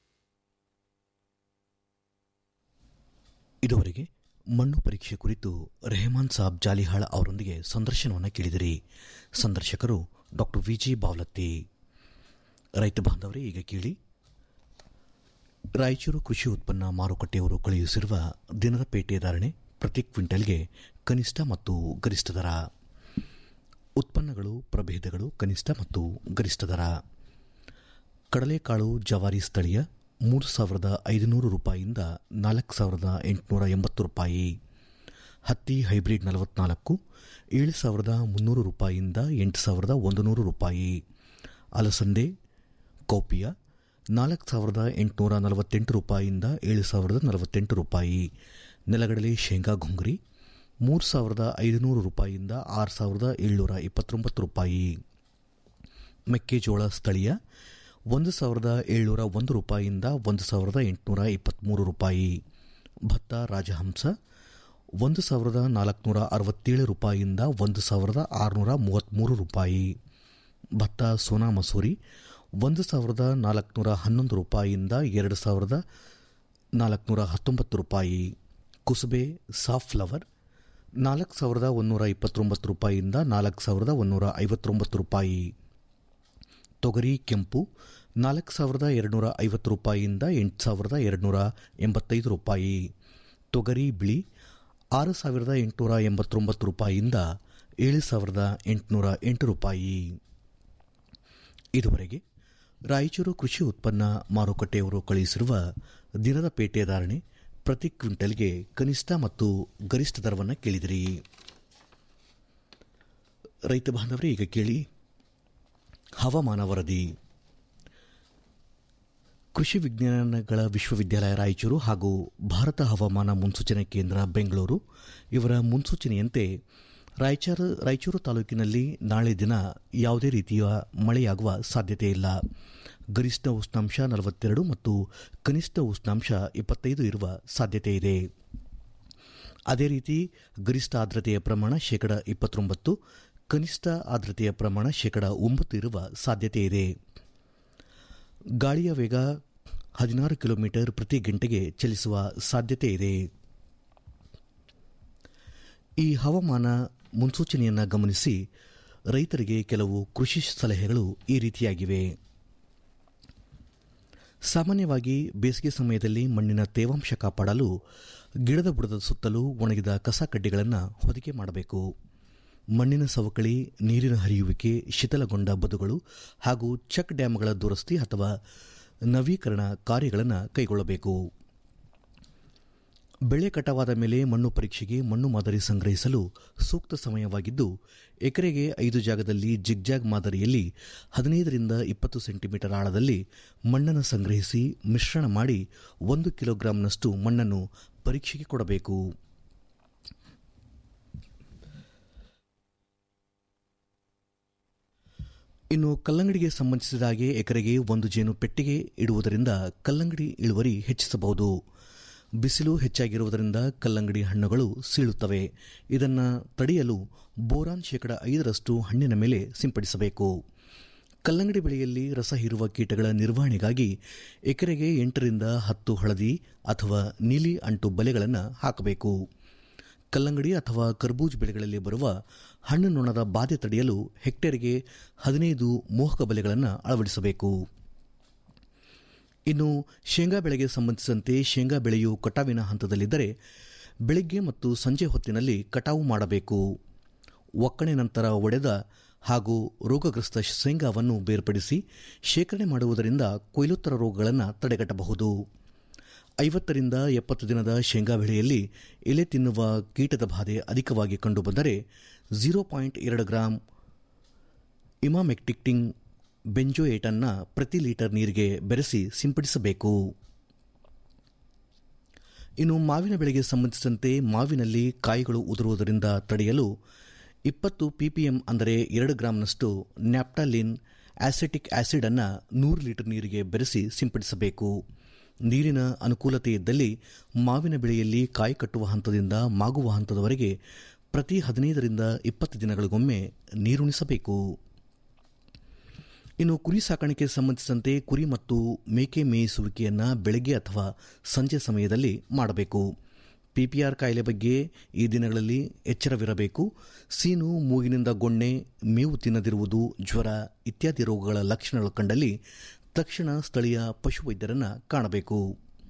F: ಇದುವರೆಗೆ ಮಣ್ಣು ಪರೀಕ್ಷೆ ಕುರಿತು ರೆಹಮಾನ್ ಸಾಬ್ ಜಾಲಿಹಾಳ್ ಅವರೊಂದಿಗೆ ಸಂದರ್ಶನವನ್ನು ಕೇಳಿದಿರಿ ಸಂದರ್ಶಕರು ಡಾಕ್ಟರ್ ವಿಜಿ ಬಾವಲತ್ತಿ ರೈತ ಬಾಂಧವರೇ ಈಗ ಕೇಳಿ ರಾಯಚೂರು ಕೃಷಿ ಉತ್ಪನ್ನ ಮಾರುಕಟ್ಟೆಯವರು ಕಳುಹಿಸಿರುವ ದಿನದ ಪೇಟೆ ಧಾರಣೆ ಪ್ರತಿ ಕ್ವಿಂಟಲ್ಗೆ ಕನಿಷ್ಠ ಮತ್ತು ಗರಿಷ್ಠ ದರ ಉತ್ಪನ್ನಗಳು ಪ್ರಭೇದಗಳು ಕನಿಷ್ಠ ಮತ್ತು ಗರಿಷ್ಠ ದರ ಕಡಲೆಕಾಳು ಜವಾರಿ ಸ್ಥಳೀಯ ಮೂರು ಸಾವಿರದ ಐದುನೂರು ರೂಪಾಯಿಯಿಂದ ನಾಲ್ಕು ಸಾವಿರದ ಎಂಟುನೂರ ಎಂಬತ್ತು ರೂಪಾಯಿ ಹತ್ತಿ ಹೈಬ್ರಿಡ್ ನಲವತ್ನಾಲ್ಕು ಏಳು ಸಾವಿರದ ಮುನ್ನೂರು ರೂಪಾಯಿಯಿಂದ ಎಂಟು ಸಾವಿರದ ಒಂದು ನೂರು ರೂಪಾಯಿ ಅಲಸಂದೆ ಕೌಪಿಯ ನಾಲ್ಕು ಸಾವಿರದ ಎಂಟುನೂರ ನಲವತ್ತೆಂಟು ರೂಪಾಯಿಯಿಂದ ಏಳು ಸಾವಿರದ ನಲವತ್ತೆಂಟು ರೂಪಾಯಿ ನೆಲಗಡಲೆ ಶೇಂಗಾ ಘುಂಗ್ರಿ ಮೂರು ಸಾವಿರದ ಐದುನೂರು ರೂಪಾಯಿಯಿಂದ ಆರು ಸಾವಿರದ ಏಳ್ನೂರ ಇಪ್ಪತ್ತೊಂಬತ್ತು ರೂಪಾಯಿ ಮೆಕ್ಕೆಜೋಳ ಸ್ಥಳೀಯ ಒಂದು ಸಾವಿರದ ಏಳ್ನೂರ ಒಂದು ರೂಪಾಯಿಯಿಂದ ಒಂದು ಸಾವಿರದ ಎಂಟುನೂರ ಇಪ್ಪತ್ತ್ಮೂರು ರೂಪಾಯಿ ಭತ್ತ ರಾಜಹಂಸ ಒಂದು ಸಾವಿರದ ನಾಲ್ಕುನೂರ ಅರವತ್ತೇಳು ರೂಪಾಯಿಯಿಂದ ಒಂದು ಸಾವಿರದ ಆರುನೂರ ಮೂವತ್ತ್ಮೂರು ರೂಪಾಯಿ ಭತ್ತ ಸೋನಾ ಮಸೂರಿ ಒಂದು ಸಾವಿರದ ನಾಲ್ಕುನೂರ ಹನ್ನೊಂದು ರೂಪಾಯಿಯಿಂದ ಎರಡು ಸಾವಿರದ ನಾಲ್ಕುನೂರ ಹತ್ತೊಂಬತ್ತು ರೂಪಾಯಿ ಕುಸುಬೆ ಸಾಫ್ ಫ್ಲವರ್ ನಾಲ್ಕು ಸಾವಿರದ ಒಂದೂರ ಇಪ್ಪತ್ತೊಂಬತ್ತು ರೂಪಾಯಿಯಿಂದ ನಾಲ್ಕು ಸಾವಿರದ ಒಂದೂರ ಐವತ್ತೊಂಬತ್ತು ರೂಪಾಯಿ ತೊಗರಿ ಕೆಂಪು ನಾಲ್ಕು ಸಾವಿರದ ಎರಡುನೂರ ಐವತ್ತು ರೂಪಾಯಿಯಿಂದ ಎಂಟು ಸಾವಿರದ ಎರಡುನೂರ ಎಂಬತ್ತೈದು ರೂಪಾಯಿ ತೊಗರಿ ಬಿಳಿ ಆರು ಸಾವಿರದ ಎಂಟುನೂರ ಎಂಬತ್ತೊಂಬತ್ತು ರೂಪಾಯಿಯಿಂದ ಏಳು ಸಾವಿರದ ಎಂಟುನೂರ ಎಂಟು ರೂಪಾಯಿ ಇದುವರೆಗೆ ರಾಯಚೂರು ಕೃಷಿ ಉತ್ಪನ್ನ ಮಾರುಕಟ್ಟೆಯವರು ಕಳುಹಿಸಿರುವ ದಿನದ ಪೇಟೆ ಧಾರಣೆ ಪ್ರತಿ ಕ್ವಿಂಟಲ್ಗೆ ಕನಿಷ್ಠ ಮತ್ತು ಗರಿಷ್ಠ ದರವನ್ನು ಕೇಳಿದಿರಿ ರೈತ ಬಾಂಧವರೇ ಈಗ ಕೇಳಿ ಹವಾಮಾನ ವರದಿ ಕೃಷಿ ವಿಜ್ಞಾನಗಳ ವಿಶ್ವವಿದ್ಯಾಲಯ ರಾಯಚೂರು ಹಾಗೂ ಭಾರತ ಹವಾಮಾನ ಮುನ್ಸೂಚನೆ ಕೇಂದ್ರ ಬೆಂಗಳೂರು ಇವರ ಮುನ್ಸೂಚನೆಯಂತೆ ರಾಯಚೂರು ರಾಯಚೂರು ತಾಲೂಕಿನಲ್ಲಿ ನಾಳೆ ದಿನ ಯಾವುದೇ ರೀತಿಯ ಮಳೆಯಾಗುವ ಸಾಧ್ಯತೆ ಇಲ್ಲ ಗರಿಷ್ಠ ಉಷ್ಣಾಂಶ ನಲವತ್ತೆರಡು ಮತ್ತು ಕನಿಷ್ಠ ಉಷ್ಣಾಂಶ ಇಪ್ಪತ್ತೈದು ಇರುವ ಸಾಧ್ಯತೆ ಇದೆ ಅದೇ ರೀತಿ ಗರಿಷ್ಠ ಆರ್ದ್ರತೆಯ ಪ್ರಮಾಣ ಶೇಕಡ ಇಪ್ಪತ್ತೊಂಬತ್ತು ಕನಿಷ್ಠ ಆರ್ದ್ರತೆಯ ಪ್ರಮಾಣ ಶೇಕಡ ಒಂಬತ್ತು ಇರುವ ಸಾಧ್ಯತೆ ಇದೆ ಗಾಳಿಯ ವೇಗ ಹದಿನಾರು ಕಿಲೋಮೀಟರ್ ಪ್ರತಿ ಗಂಟೆಗೆ ಚಲಿಸುವ ಸಾಧ್ಯತೆ ಇದೆ ಈ ಹವಾಮಾನ ಮುನ್ಸೂಚನೆಯನ್ನು ಗಮನಿಸಿ ರೈತರಿಗೆ ಕೆಲವು ಕೃಷಿ ಸಲಹೆಗಳು ಈ ರೀತಿಯಾಗಿವೆ ಸಾಮಾನ್ಯವಾಗಿ ಬೇಸಿಗೆ ಸಮಯದಲ್ಲಿ ಮಣ್ಣಿನ ತೇವಾಂಶ ಕಾಪಾಡಲು ಗಿಡದ ಬುಡದ ಸುತ್ತಲೂ ಒಣಗಿದ ಕಸ ಕಡ್ಡಿಗಳನ್ನು ಹೊದಿಕೆ ಮಾಡಬೇಕು ಮಣ್ಣಿನ ಸವಕಳಿ ನೀರಿನ ಹರಿಯುವಿಕೆ ಶಿಥಲಗೊಂಡ ಬದುಗಳು ಹಾಗೂ ಚೆಕ್ ಡ್ಯಾಂಗಳ ದುರಸ್ತಿ ಅಥವಾ ನವೀಕರಣ ಕಾರ್ಯಗಳನ್ನು ಕೈಗೊಳ್ಳಬೇಕು ಬೆಳೆ ಕಟಾವಾದ ಮೇಲೆ ಮಣ್ಣು ಪರೀಕ್ಷೆಗೆ ಮಣ್ಣು ಮಾದರಿ ಸಂಗ್ರಹಿಸಲು ಸೂಕ್ತ ಸಮಯವಾಗಿದ್ದು ಎಕರೆಗೆ ಐದು ಜಾಗದಲ್ಲಿ ಜಿಗ್ಜಾಗ್ ಮಾದರಿಯಲ್ಲಿ ಹದಿನೈದರಿಂದ ಇಪ್ಪತ್ತು ಸೆಂಟಿಮೀಟರ್ ಆಳದಲ್ಲಿ ಮಣ್ಣನ್ನು ಸಂಗ್ರಹಿಸಿ ಮಿಶ್ರಣ ಮಾಡಿ ಒಂದು ಕಿಲೋಗ್ರಾಂನಷ್ಟು ಮಣ್ಣನ್ನು ಪರೀಕ್ಷೆಗೆ ಕೊಡಬೇಕು ಇನ್ನು ಕಲ್ಲಂಗಡಿಗೆ ಸಂಬಂಧಿಸಿದ ಹಾಗೆ ಎಕರೆಗೆ ಒಂದು ಜೇನು ಪೆಟ್ಟಿಗೆ ಇಡುವುದರಿಂದ ಕಲ್ಲಂಗಡಿ ಇಳುವರಿ ಹೆಚ್ಚಿಸಬಹುದು ಬಿಸಿಲು ಹೆಚ್ಚಾಗಿರುವುದರಿಂದ ಕಲ್ಲಂಗಡಿ ಹಣ್ಣುಗಳು ಸೀಳುತ್ತವೆ ಇದನ್ನು ತಡೆಯಲು ಬೋರಾನ್ ಶೇಕಡ ಐದರಷ್ಟು ಹಣ್ಣಿನ ಮೇಲೆ ಸಿಂಪಡಿಸಬೇಕು ಕಲ್ಲಂಗಡಿ ಬೆಳೆಯಲ್ಲಿ ರಸ ಹೀರುವ ಕೀಟಗಳ ನಿರ್ವಹಣೆಗಾಗಿ ಎಕರೆಗೆ ಎಂಟರಿಂದ ಹತ್ತು ಹಳದಿ ಅಥವಾ ನೀಲಿ ಅಂಟು ಬಲೆಗಳನ್ನು ಹಾಕಬೇಕು ಕಲ್ಲಂಗಡಿ ಅಥವಾ ಕರ್ಬೂಜ್ ಬೆಳೆಗಳಲ್ಲಿ ಬರುವ ಹಣ್ಣು ನೊಣದ ಬಾಧೆ ತಡೆಯಲು ಹೆಕ್ಟೇರ್ಗೆ ಹದಿನೈದು ಮೋಹಕ ಬಲೆಗಳನ್ನು ಅಳವಡಿಸಬೇಕು ಇನ್ನು ಶೇಂಗಾ ಬೆಳೆಗೆ ಸಂಬಂಧಿಸಿದಂತೆ ಶೇಂಗಾ ಬೆಳೆಯು ಕಟಾವಿನ ಹಂತದಲ್ಲಿದ್ದರೆ ಬೆಳಗ್ಗೆ ಮತ್ತು ಸಂಜೆ ಹೊತ್ತಿನಲ್ಲಿ ಕಟಾವು ಮಾಡಬೇಕು ಒಕ್ಕಣೆ ನಂತರ ಒಡೆದ ಹಾಗೂ ರೋಗಗ್ರಸ್ತ ಶೇಂಗಾವನ್ನು ಬೇರ್ಪಡಿಸಿ ಶೇಖರಣೆ ಮಾಡುವುದರಿಂದ ಕೊಯ್ಲುತ್ತರ ರೋಗಗಳನ್ನು ತಡೆಗಟ್ಟಬಹುದು ಐವತ್ತರಿಂದ ಎಪ್ಪತ್ತು ದಿನದ ಶೇಂಗಾ ಬೆಳೆಯಲ್ಲಿ ಎಲೆ ತಿನ್ನುವ ಕೀಟದ ಬಾಧೆ ಅಧಿಕವಾಗಿ ಕಂಡುಬಂದರೆ ಝೀರೋ ಪಾಯಿಂಟ್ ಎರಡು ಗ್ರಾಂ ಇಮಾಮೆಕ್ಟಿಕ್ಟಿಂಗ್ ಬೆಂಜೋಯೇಟನ್ನು ಪ್ರತಿ ಲೀಟರ್ ನೀರಿಗೆ ಬೆರೆಸಿ ಸಿಂಪಡಿಸಬೇಕು ಇನ್ನು ಮಾವಿನ ಬೆಳೆಗೆ ಸಂಬಂಧಿಸಿದಂತೆ ಮಾವಿನಲ್ಲಿ ಕಾಯಿಗಳು ಉದುರುವುದರಿಂದ ತಡೆಯಲು ಇಪ್ಪತ್ತು ಪಿಪಿಎಂ ಅಂದರೆ ಎರಡು ಗ್ರಾಂನಷ್ಟು ನ್ಯಾಪ್ಟಾಲಿನ್ ಆಸಿಟಿಕ್ ಆಸಿಡ್ ಅನ್ನು ನೂರು ಲೀಟರ್ ನೀರಿಗೆ ಬೆರೆಸಿ ಸಿಂಪಡಿಸಬೇಕು ನೀರಿನ ಅನುಕೂಲತೆ ಇದ್ದಲ್ಲಿ ಮಾವಿನ ಬೆಳೆಯಲ್ಲಿ ಕಾಯಿ ಕಟ್ಟುವ ಹಂತದಿಂದ ಮಾಗುವ ಹಂತದವರೆಗೆ ಪ್ರತಿ ಹದಿನೈದರಿಂದ ಇಪ್ಪತ್ತು ದಿನಗಳಿಗೊಮ್ಮೆ ನೀರುಣಿಸಬೇಕು ಇನ್ನು ಕುರಿ ಸಾಕಾಣಿಕೆ ಸಂಬಂಧಿಸಿದಂತೆ ಕುರಿ ಮತ್ತು ಮೇಕೆ ಮೇಯಿಸುವಿಕೆಯನ್ನು ಬೆಳಗ್ಗೆ ಅಥವಾ ಸಂಜೆ ಸಮಯದಲ್ಲಿ ಮಾಡಬೇಕು ಪಿಪಿಆರ್ ಕಾಯಿಲೆ ಬಗ್ಗೆ ಈ ದಿನಗಳಲ್ಲಿ ಎಚ್ಚರವಿರಬೇಕು ಸೀನು ಮೂಗಿನಿಂದ ಗೊಣ್ಣೆ ಮೇವು ತಿನ್ನದಿರುವುದು ಜ್ವರ ಇತ್ಯಾದಿ ರೋಗಗಳ ಲಕ್ಷಣಗಳು ಕಂಡಲ್ಲಿ ತಕ್ಷಣ ಸ್ಥಳೀಯ ಪಶುವೈದ್ಯರನ್ನು ಕಾಣಬೇಕು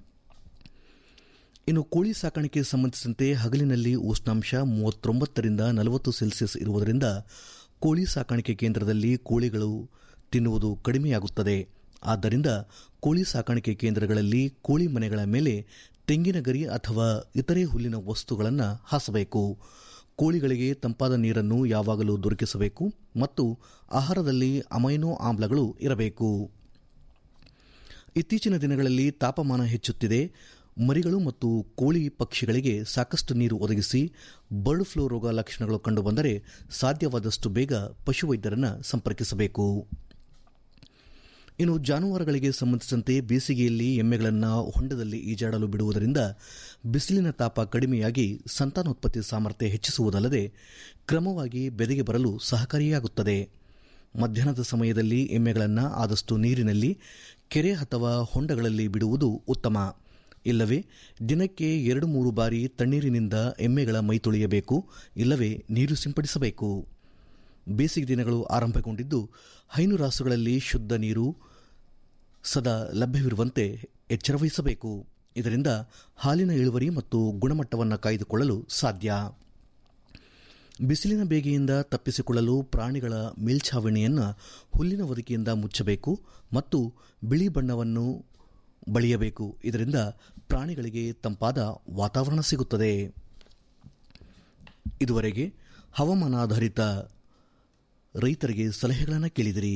F: ಇನ್ನು ಕೋಳಿ ಸಾಕಾಣಿಕೆ ಸಂಬಂಧಿಸಿದಂತೆ ಹಗಲಿನಲ್ಲಿ ಉಷ್ಣಾಂಶ ಮೂವತ್ತೊಂಬತ್ತರಿಂದ ನಲವತ್ತು ಸೆಲ್ಸಿಯಸ್ ಇರುವುದರಿಂದ ಕೋಳಿ ಸಾಕಾಣಿಕೆ ಕೇಂದ್ರದಲ್ಲಿ ಕೋಳಿಗಳು ತಿನ್ನುವುದು ಕಡಿಮೆಯಾಗುತ್ತದೆ ಆದ್ದರಿಂದ ಕೋಳಿ ಸಾಕಾಣಿಕೆ ಕೇಂದ್ರಗಳಲ್ಲಿ ಕೋಳಿ ಮನೆಗಳ ಮೇಲೆ ತೆಂಗಿನ ಗರಿ ಅಥವಾ ಇತರೆ ಹುಲ್ಲಿನ ವಸ್ತುಗಳನ್ನು ಹಾಸಬೇಕು ಕೋಳಿಗಳಿಗೆ ತಂಪಾದ ನೀರನ್ನು ಯಾವಾಗಲೂ ದೊರಕಿಸಬೇಕು ಮತ್ತು ಆಹಾರದಲ್ಲಿ ಅಮೈನೋ ಆಮ್ಲಗಳು ಇರಬೇಕು ಇತ್ತೀಚಿನ ದಿನಗಳಲ್ಲಿ ತಾಪಮಾನ ಹೆಚ್ಚುತ್ತಿದೆ ಮರಿಗಳು ಮತ್ತು ಕೋಳಿ ಪಕ್ಷಿಗಳಿಗೆ ಸಾಕಷ್ಟು ನೀರು ಒದಗಿಸಿ ಬರ್ಡ್ ಫ್ಲೂ ರೋಗ ಲಕ್ಷಣಗಳು ಕಂಡುಬಂದರೆ ಸಾಧ್ಯವಾದಷ್ಟು ಬೇಗ ಪಶುವೈದ್ಯರನ್ನು ಸಂಪರ್ಕಿಸಬೇಕು ಇನ್ನು ಜಾನುವಾರುಗಳಿಗೆ ಸಂಬಂಧಿಸಿದಂತೆ ಬೇಸಿಗೆಯಲ್ಲಿ ಎಮ್ಮೆಗಳನ್ನು ಹೊಂಡದಲ್ಲಿ ಈಜಾಡಲು ಬಿಡುವುದರಿಂದ ಬಿಸಿಲಿನ ತಾಪ ಕಡಿಮೆಯಾಗಿ ಸಂತಾನೋತ್ಪತ್ತಿ ಸಾಮರ್ಥ್ಯ ಹೆಚ್ಚಿಸುವುದಲ್ಲದೆ ಕ್ರಮವಾಗಿ ಬೆದೆಗೆ ಬರಲು ಸಹಕಾರಿಯಾಗುತ್ತದೆ ಮಧ್ಯಾಹ್ನದ ಸಮಯದಲ್ಲಿ ಎಮ್ಮೆಗಳನ್ನು ಆದಷ್ಟು ನೀರಿನಲ್ಲಿ ಕೆರೆ ಅಥವಾ ಹೊಂಡಗಳಲ್ಲಿ ಬಿಡುವುದು ಉತ್ತಮ ಇಲ್ಲವೇ ದಿನಕ್ಕೆ ಎರಡು ಮೂರು ಬಾರಿ ತಣ್ಣೀರಿನಿಂದ ಎಮ್ಮೆಗಳ ಮೈ ತೊಳೆಯಬೇಕು ಇಲ್ಲವೇ ನೀರು ಸಿಂಪಡಿಸಬೇಕು ಬೇಸಿಗೆ ದಿನಗಳು ಆರಂಭಗೊಂಡಿದ್ದು ಹೈನುರಾಸುಗಳಲ್ಲಿ ಶುದ್ಧ ನೀರು ಸದಾ ಲಭ್ಯವಿರುವಂತೆ ಎಚ್ಚರವಹಿಸಬೇಕು ಇದರಿಂದ ಹಾಲಿನ ಇಳುವರಿ ಮತ್ತು ಗುಣಮಟ್ಟವನ್ನು ಕಾಯ್ದುಕೊಳ್ಳಲು ಸಾಧ್ಯ ಬಿಸಿಲಿನ ಬೇಗೆಯಿಂದ ತಪ್ಪಿಸಿಕೊಳ್ಳಲು ಪ್ರಾಣಿಗಳ ಮೇಲ್ಛಾವಣಿಯನ್ನು ಹುಲ್ಲಿನ ಹೊದಿಕೆಯಿಂದ ಮುಚ್ಚಬೇಕು ಮತ್ತು ಬಿಳಿ ಬಣ್ಣವನ್ನು ಬಳಿಯಬೇಕು ಇದರಿಂದ ಪ್ರಾಣಿಗಳಿಗೆ ತಂಪಾದ ವಾತಾವರಣ ಸಿಗುತ್ತದೆ ಇದುವರೆಗೆ ಹವಾಮಾನಾಧಾರಿತ ರೈತರಿಗೆ ಸಲಹೆಗಳನ್ನು ಕೇಳಿದಿರಿ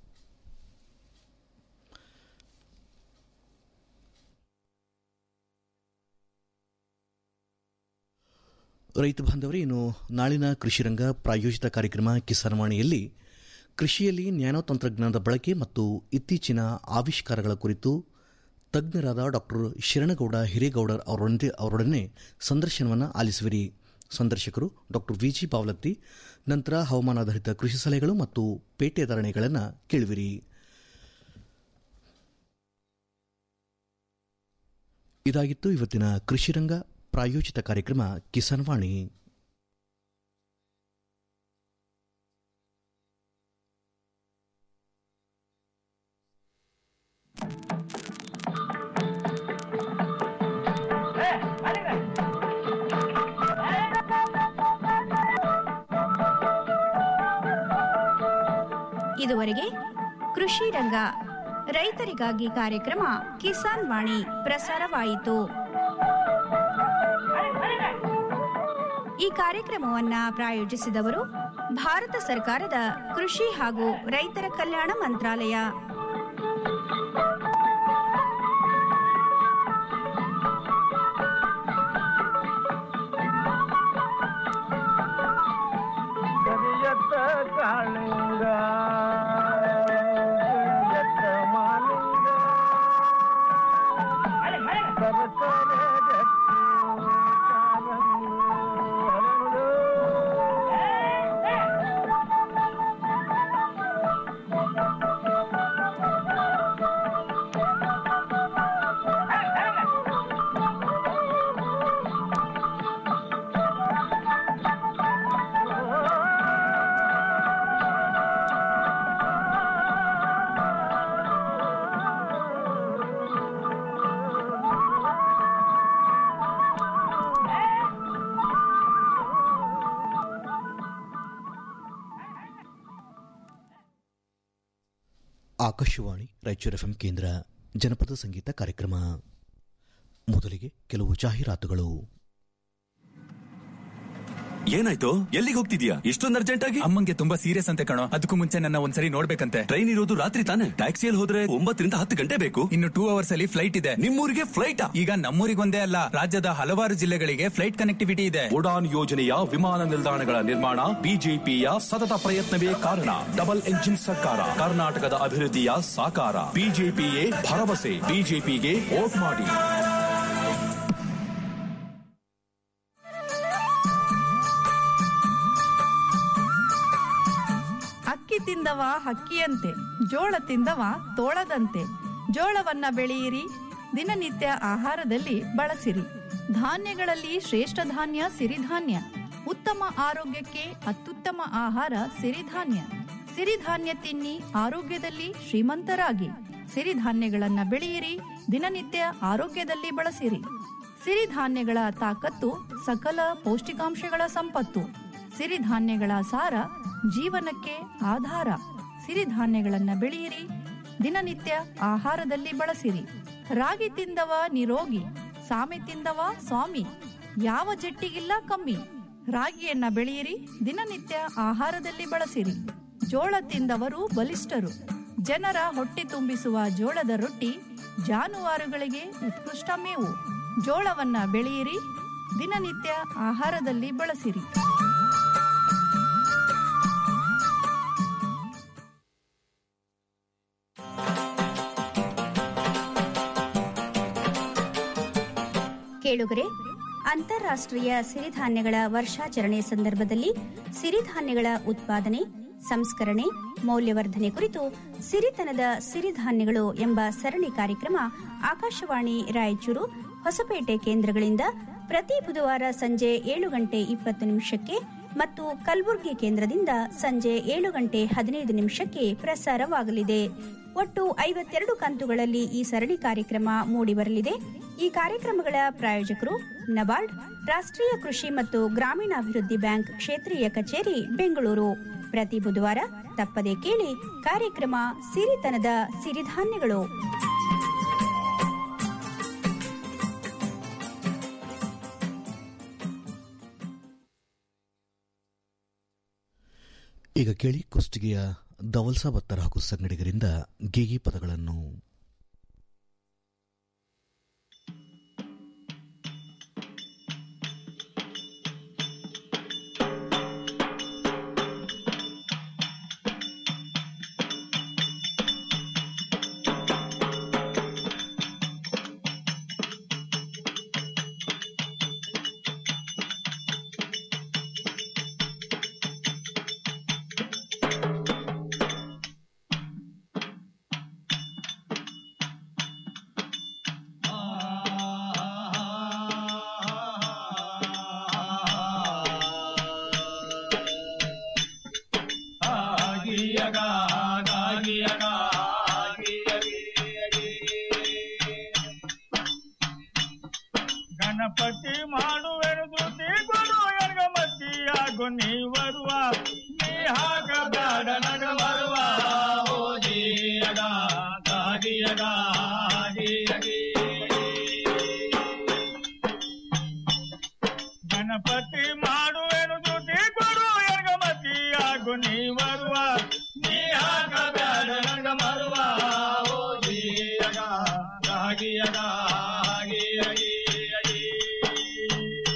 F: ರೈತ ಬಾಂಧವರೇ ಇನ್ನು ನಾಳಿನ ಕೃಷಿ ರಂಗ ಪ್ರಾಯೋಜಿತ ಕಾರ್ಯಕ್ರಮ ಕಿಸಾನ್ವಾಣಿಯಲ್ಲಿ ಕೃಷಿಯಲ್ಲಿ ನ್ಯಾನೋ ತಂತ್ರಜ್ಞಾನದ ಬಳಕೆ ಮತ್ತು ಇತ್ತೀಚಿನ ಆವಿಷ್ಕಾರಗಳ ಕುರಿತು ತಜ್ಞರಾದ ಡಾಕ್ಟರ್ ಶರಣಗೌಡ ಹಿರೇಗೌಡರ್ ಅವರೊಂದಿಗೆ ಅವರೊಡನೆ ಸಂದರ್ಶನವನ್ನು ಆಲಿಸುವಿರಿ ಸಂದರ್ಶಕರು ಡಾಕ್ಟರ್ ವಿಜಿ ಪಾವಲತ್ತಿ ನಂತರ ಹವಾಮಾನಾಧಾರಿತ ಕೃಷಿ ಸಲಹೆಗಳು ಮತ್ತು ಪೇಟೆ ಧಾರಣೆಗಳನ್ನು ಕೇಳುವಿರಿ ಇದಾಗಿತ್ತು ಇವತ್ತಿನ ಕೃಷಿ ರಂಗ ಪ್ರಾಯೋಜಿತ ಕಾರ್ಯಕ್ರಮ ಕಿಸಾನ್ ವಾಣಿ
G: ಇದುವರೆಗೆ ಕೃಷಿ ರಂಗ ರೈತರಿಗಾಗಿ ಕಾರ್ಯಕ್ರಮ ಕಿಸಾನ್ ವಾಣಿ ಪ್ರಸಾರವಾಯಿತು ಈ ಕಾರ್ಯಕ್ರಮವನ್ನ ಪ್ರಾಯೋಜಿಸಿದವರು ಭಾರತ ಸರ್ಕಾರದ ಕೃಷಿ ಹಾಗೂ ರೈತರ ಕಲ್ಯಾಣ ಮಂತ್ರಾಲಯ
H: ಕರಿಯತ್ತ ಕಾಳಿಂಗ ಕರಿಯತ್ತ ಮಾಲಿಂಗ ಸರಸರ ಗಟ್ಟಿ ಕಾಲಂಗು ಹರಳು.
F: ಆಕಾಶವಾಣಿ ರಾಯಚೂರು ಎಫ್ಎಂ ಕೇಂದ್ರ ಜನಪದ ಸಂಗೀತ ಕಾರ್ಯಕ್ರಮ ಮೊದಲಿಗೆ ಕೆಲವು ಜಾಹೀರಾತುಗಳು
K: ಏನಾಯ್ತು ಎಲ್ಲಿಗೆ ಹೋಗ್ತಿದ್ಯಾ ಇಷ್ಟೊಂದು ಅರ್ಜೆಂಟ್ ಆಗಿ
L: ಅಮ್ಮಂಗೆ ತುಂಬಾ ಸೀರಿಯಸ್ ಅಂತೆ ಕಣೋ ಅದಕ್ಕೂ ಮುಂಚೆ ನನ್ನ ಒಂದ್ಸರಿ ನೋಡ್ಬೇಕಂತೆ
K: ಟ್ರೈನ್ ಇರೋದು ರಾತ್ರಿ ತಾನೆ ಟ್ಯಾಕ್ಸಿಯಲ್ಲಿ ಹೋದ್ರೆ ಒಂಬತ್ತರಿಂದ ಹತ್ತು ಗಂಟೆ ಬೇಕು
L: ಇನ್ನು ಟೂ ಅವರ್ಸ್ ಅಲ್ಲಿ ಫ್ಲೈಟ್ ಇದೆ
K: ನಿಮ್ಮೂರಿಗೆ ಫ್ಲೈಟ್
L: ಈಗ ನಮ್ಮೂರಿಗೊಂದೇ ಅಲ್ಲ ರಾಜ್ಯದ ಹಲವಾರು ಜಿಲ್ಲೆಗಳಿಗೆ ಫ್ಲೈಟ್ ಕನೆಕ್ಟಿವಿಟಿ ಇದೆ
K: ಉಡಾನ್ ಯೋಜನೆಯ ವಿಮಾನ ನಿಲ್ದಾಣಗಳ ನಿರ್ಮಾಣ ಬಿಜೆಪಿಯ ಸತತ ಪ್ರಯತ್ನವೇ ಕಾರಣ ಡಬಲ್ ಎಂಜಿನ್ ಸರ್ಕಾರ ಕರ್ನಾಟಕದ ಅಭಿವೃದ್ಧಿಯ ಸಾಕಾರ ಬಿಜೆಪಿಯೇ ಭರವಸೆ ಬಿಜೆಪಿಗೆ ವೋಟ್ ಮಾಡಿ
M: ಅಕ್ಕಿ ತಿಂದವ ಹಕ್ಕಿಯಂತೆ ಜೋಳ ತಿಂದವ ತೋಳದಂತೆ ಜೋಳವನ್ನ ಬೆಳೆಯಿರಿ ದಿನನಿತ್ಯ ಆಹಾರದಲ್ಲಿ ಬಳಸಿರಿ ಧಾನ್ಯಗಳಲ್ಲಿ ಶ್ರೇಷ್ಠ ಧಾನ್ಯ ಸಿರಿಧಾನ್ಯ ಉತ್ತಮ ಆರೋಗ್ಯಕ್ಕೆ ಅತ್ಯುತ್ತಮ ಆಹಾರ ಸಿರಿಧಾನ್ಯ ಸಿರಿಧಾನ್ಯ ತಿನ್ನಿ ಆರೋಗ್ಯದಲ್ಲಿ ಶ್ರೀಮಂತರಾಗಿ ಸಿರಿಧಾನ್ಯಗಳನ್ನ ಬೆಳೆಯಿರಿ ದಿನನಿತ್ಯ ಆರೋಗ್ಯದಲ್ಲಿ ಬಳಸಿರಿ ಸಿರಿಧಾನ್ಯಗಳ ತಾಕತ್ತು ಸಕಲ ಪೌಷ್ಟಿಕಾಂಶಗಳ ಸಂಪತ್ತು ಸಿರಿಧಾನ್ಯಗಳ ಸಾರ ಜೀವನಕ್ಕೆ ಆಧಾರ ಸಿರಿಧಾನ್ಯಗಳನ್ನ ಬೆಳೆಯಿರಿ ದಿನನಿತ್ಯ ಆಹಾರದಲ್ಲಿ ಬಳಸಿರಿ ರಾಗಿ ತಿಂದವ ನಿರೋಗಿ ಸಾಮೆ ತಿಂದವ ಸ್ವಾಮಿ ಯಾವ ಜಟ್ಟಿಗಿಲ್ಲ ಕಮ್ಮಿ ರಾಗಿಯನ್ನ ಬೆಳೆಯಿರಿ ದಿನನಿತ್ಯ ಆಹಾರದಲ್ಲಿ ಬಳಸಿರಿ ಜೋಳ ತಿಂದವರು ಬಲಿಷ್ಠರು ಜನರ ಹೊಟ್ಟೆ ತುಂಬಿಸುವ ಜೋಳದ ರೊಟ್ಟಿ ಜಾನುವಾರುಗಳಿಗೆ ಉತ್ಕೃಷ್ಟ ಮೇವು ಜೋಳವನ್ನ ಬೆಳೆಯಿರಿ ದಿನನಿತ್ಯ ಆಹಾರದಲ್ಲಿ ಬಳಸಿರಿ
G: ಕೇಳುಗರೆ ಅಂತಾರಾಷ್ಟ್ರೀಯ ಸಿರಿಧಾನ್ಯಗಳ ವರ್ಷಾಚರಣೆ ಸಂದರ್ಭದಲ್ಲಿ ಸಿರಿಧಾನ್ಯಗಳ ಉತ್ಪಾದನೆ ಸಂಸ್ಕರಣೆ ಮೌಲ್ಯವರ್ಧನೆ ಕುರಿತು ಸಿರಿತನದ ಸಿರಿಧಾನ್ಯಗಳು ಎಂಬ ಸರಣಿ ಕಾರ್ಯಕ್ರಮ ಆಕಾಶವಾಣಿ ರಾಯಚೂರು ಹೊಸಪೇಟೆ ಕೇಂದ್ರಗಳಿಂದ ಪ್ರತಿ ಬುಧವಾರ ಸಂಜೆ ಏಳು ಗಂಟೆ ಇಪ್ಪತ್ತು ನಿಮಿಷಕ್ಕೆ ಮತ್ತು ಕಲಬುರಗಿ ಕೇಂದ್ರದಿಂದ ಸಂಜೆ ಏಳು ಗಂಟೆ ಹದಿನೈದು ನಿಮಿಷಕ್ಕೆ ಪ್ರಸಾರವಾಗಲಿದೆ ಒಟ್ಟು ಐವತ್ತೆರಡು ಕಂತುಗಳಲ್ಲಿ ಈ ಸರಣಿ ಕಾರ್ಯಕ್ರಮ ಮೂಡಿಬರಲಿದೆ ಈ ಕಾರ್ಯಕ್ರಮಗಳ ಪ್ರಾಯೋಜಕರು ನಬಾರ್ಡ್ ರಾಷ್ಟ್ರೀಯ ಕೃಷಿ ಮತ್ತು ಗ್ರಾಮೀಣಾಭಿವೃದ್ಧಿ ಬ್ಯಾಂಕ್ ಕ್ಷೇತ್ರೀಯ ಕಚೇರಿ ಬೆಂಗಳೂರು ಪ್ರತಿ ಬುಧವಾರ ತಪ್ಪದೆ ಕೇಳಿ ಕಾರ್ಯಕ್ರಮ ಸಿರಿತನದ ಸಿರಿಧಾನ್ಯಗಳು
F: ಈಗ ಕೇಳಿ ಕುಷ್ಟಗಿಯ ದವಲ್ಸಾ ಬತ್ತರ ಹಾಗೂ ಸಂಗಡಿಗರಿಂದ ಗೀಗಿ ಪದಗಳನ್ನು
H: ಗಣಪತಿ ಮಾಡುವೆನು ದುಡ್ಡಿ ಕೊಡು ಎರ್ಗ ಮತ್ತಿಯಾಗು ನೀ ಬರುವ ನೀ ಹಾಕಬೇಡ ನಗ ಬರುವ ಓದಿಯಗ ಗಾದಿಯಗ ಗಣಪತಿ ಮಾಡುವೆನು ದುಡ್ಡಿ ಕೊಡು ಎರ್ಗ ಮತ್ತಿಯಾಗು ನೀ ಬರುವ ನೀ ಹಾಕಬೇಡ ನಗ ಬರುವ ಓದಿಯಗ ಗಾಗಿಯಗ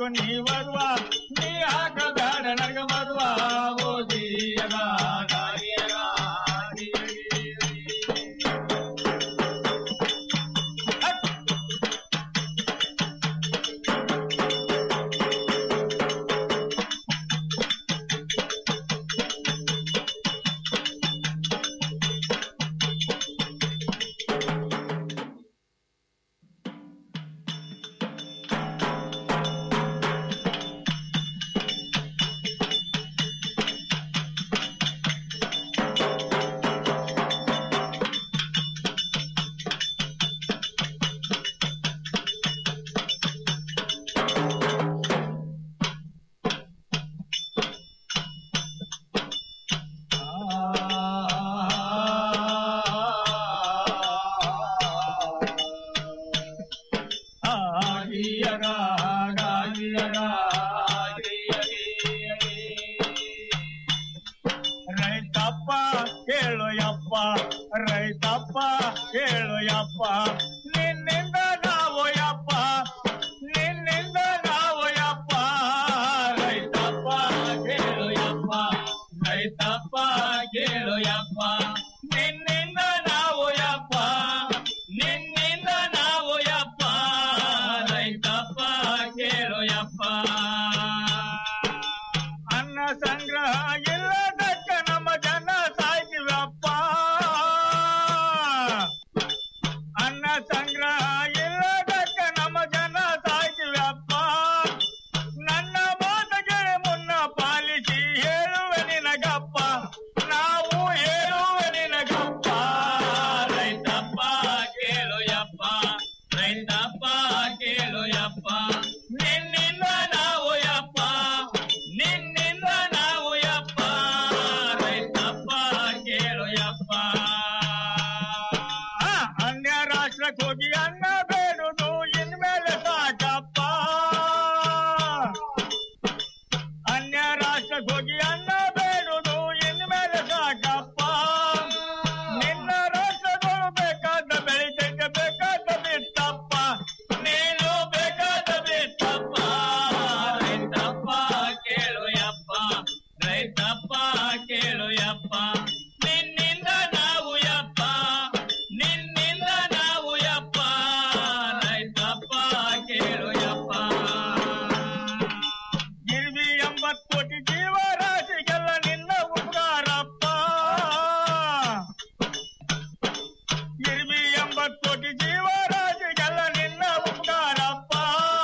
H: ಆಗು ನೀ ಬರುವ ನೀ ಹಾಕಬೇಡ ನನಗ ಬರುವ ಓದಿಯಗ ಗಾಳಿಯಗ ಆಗಿಯಗ ಗಾಗಿಯಗ ರೈತಪ್ಪ ಕೇಳು ಯಪ್ಪ ರೈತಪ್ಪ ಕೇಳು ಯಪ್ಪ ನಿನ್ನಿಂದ ನಾವು ಯಪ್ಪ ನಿನ್ನಿಂದ ನಾವು ಯಪ್ಪ ರೈತಪ್ಪ ಕೇಳು ಯಪ್ಪ ರೈತಪ್ಪ ಕೇಳು ಯಪ್ಪ ನಿನ್ನಿಂದ ನಾವು ಯಪ್ಪ ನಿನ್ನಿಂದ ನಾವು ಯಪ್ಪ ರೈತಪ್ಪ ಕೇಳು ಯಪ್ಪ ಅನ್ನ ಸಂಗ್ರಹ ಇಲ್ಲದಕ್ಕ ನಮ್ಮ ಜನ ಸಾಯ್ತಿವಪ್ಪ ಅನ್ನ ಸಂಗ್ರಹ ಇಲ್ಲದಕ್ಕ ನಮ್ಮ ಜನ ಸಾಯ್ತಿವಪ್ಪ ನನ್ನ ಮಾತಗೆ ಮುನ್ನ ಪಾಲಿಸಿ ಹೇಳುವೆ ನಿನಗಪ್ಪ ನಾವು ಹೇಳುವೆ ನಿನಗಪ್ಪ ರೈತಪ್ಪ ಕೇಳು ಯಪ್ಪ ರೈತಪ್ಪ ಕೇಳು ಯಪ್ಪ ನಿನ್ನಿಂದ ನಾವು ಯಪ್ಪ ನಿನ್ನಿಂದ ನಾವು ಯಪ್ಪ ರೈತಪ್ಪ ಕೇಳು ಯಪ್ಪ ಆ, ಅನ್ಯ ರಾಷ್ಟ್ರಕ್ಕೆ ಹೋಗಿ ಅನ್ನ ಬೇಡುದು ಇನ್ಮೇಲೆ ಸಾಕಪ್ಪ ಅನ್ಯ ರಾಷ್ಟ್ರಕ್ಕೆ ಹೋಗಿ ಅನ್ನ ಬೇಡುದು ಇನ್ಮೇಲೆ ಸಾಕಪ್ಪ ನಿನ್ನ ರಾಷ್ಟ್ರಗಳು ಬೇಕಾದ ಬೆಳಿತೈತೆ ಬೇಕಾದ ಬಿತ್ತಪ್ಪ ನೀನು ಬೇಕಾದ ಬಿತ್ತಪ್ಪ ರೈತಪ್ಪ ಕೇಳು ಯಪ್ಪ ರೈತಪ್ಪ ಕೇಳು ಯಪ್ಪ ನಿನ್ನಿಂದ ನಾವು ಯಪ್ಪ ನಿನ್ನಿಂದ ನಾವು ಯಪ್ಪ ರೈತಪ್ಪ ಕೇಳು ಯಪ್ಪ ಗಿರ್ವಿ ಎಂಬತ್ತು ಕೋಟಿ ಜೀವರಾಶಿಗೆಲ್ಲ ನಿನ್ನ ಉಪಕಾರಪ್ಪ ಗಿರ್ವಿ ಎಂಬತ್ತು ಕೋಟಿ ಜೀವರಾಶಿಗೆಲ್ಲ ನಿನ್ನ ಉಪಕಾರಪ್ಪ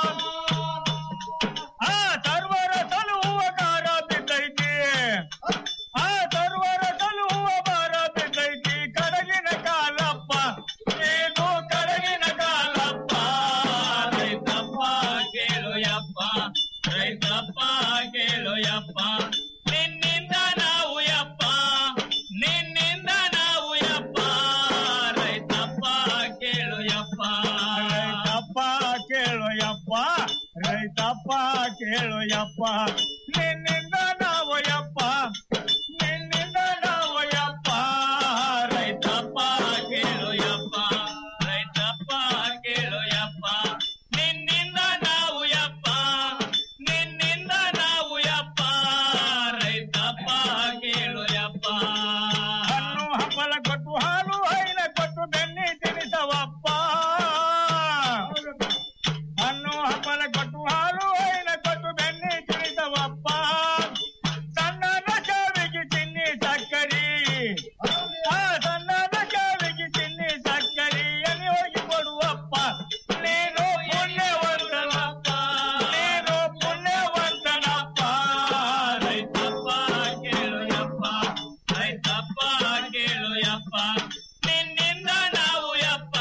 H: ಆ ಸರ್ವರ ಸಲುಹುವ ಕಾರ ಬಿದ್ದೈತಿ ಆ ಸರ್ವರ ಸಲುಹುವ ಭಾರ ಬಿದ್ದೈತಿ ಕಡಗಿನ ಕಾಲಪ್ಪ ಇದು ಕಡಗಿನ ಕಾಲಪ್ಪ ರೈತಪ್ಪ ಕೇಳು ಯಪ್ಪ ರೈತಪ್ಪ ಕೇಳು ಯಪ್ಪ ನಿನ್ನಿಂದ ನಾವು ಯಪ್ಪ ನಿನ್ನಿಂದ ನಾವು ಯಪ್ಪ ರೈತಪ್ಪ ಕೇಳು ಯಪ್ಪ ರೈತಪ್ಪ ಕೇಳು ಯಪ್ಪ ರೈತಪ್ಪ ಕೇಳು ಯಪ್ಪ ನಿನ್ನಿಂದ ನಾವು ಯಪ್ಪ ನಿನ್ನಿಂದ ನಾವು ಯಪ್ಪ ರೈತಪ್ಪ ಕೇಳು ಯಪ್ಪ ರೈತಪ್ಪ ಕೇಳು ಯಪ್ಪ ನಿನ್ನಿಂದ ನಾವು ಯಪ್ಪ ನಿನ್ನಿಂದ ನಾವು ಯಪ್ಪ ರೈತಪ್ಪ ಕೇಳು ಯಪ್ಪ ಹಣ್ಣು ಹಂಪಲ ಕೊಟ್ಟು ಹಾಲು ಹೈನ ಕೊಟ್ಟು ಬೆನ್ನಿ ತಿನಿಸವಪ್ಪ ಹಣ್ಣು ಹಂಪಲ ಕೊಟ್ಟು ಹಾಲು ಹೈನ ಕೊಟ್ಟು ಬೆನ್ನಿ ತಿನಿಸವಪ್ಪ ಸಣ್ಣನ ಸಾವಿಗೆ ಚಿನ್ನಿ ಸಕ್ಕರಿ ಆ ಸಣ್ಣನ ಸಾವಿಗೆ ಚಿನ್ನಿ ಸಕ್ಕರಿ ಎಲ್ಲಿ ಹೋಗಿ ಕೊಡುವಪ್ಪ ನೀನು ಪುಣ್ಯವಂತನಪ್ಪ ನೀನು ಪುಣ್ಯವಂತನಪ್ಪ ರೈತಪ್ಪ ಕೇಳು ಯಪ್ಪ ರೈತಪ್ಪ ಕೇಳು ಯಪ್ಪ ನಿನ್ನಿಂದ ನಾವು ಯಪ್ಪ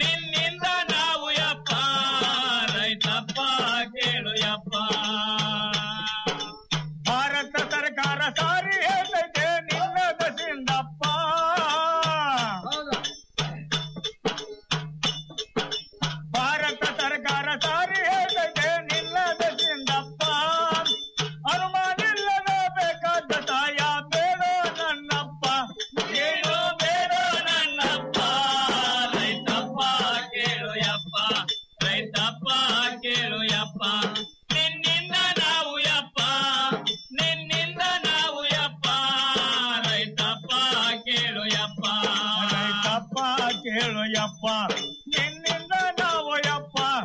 H: ನಿನ್ನಿಂದ ನಾವು ಯಪ್ಪ ರೈತಪ್ಪ ಕೇಳು ಯಪ್ಪ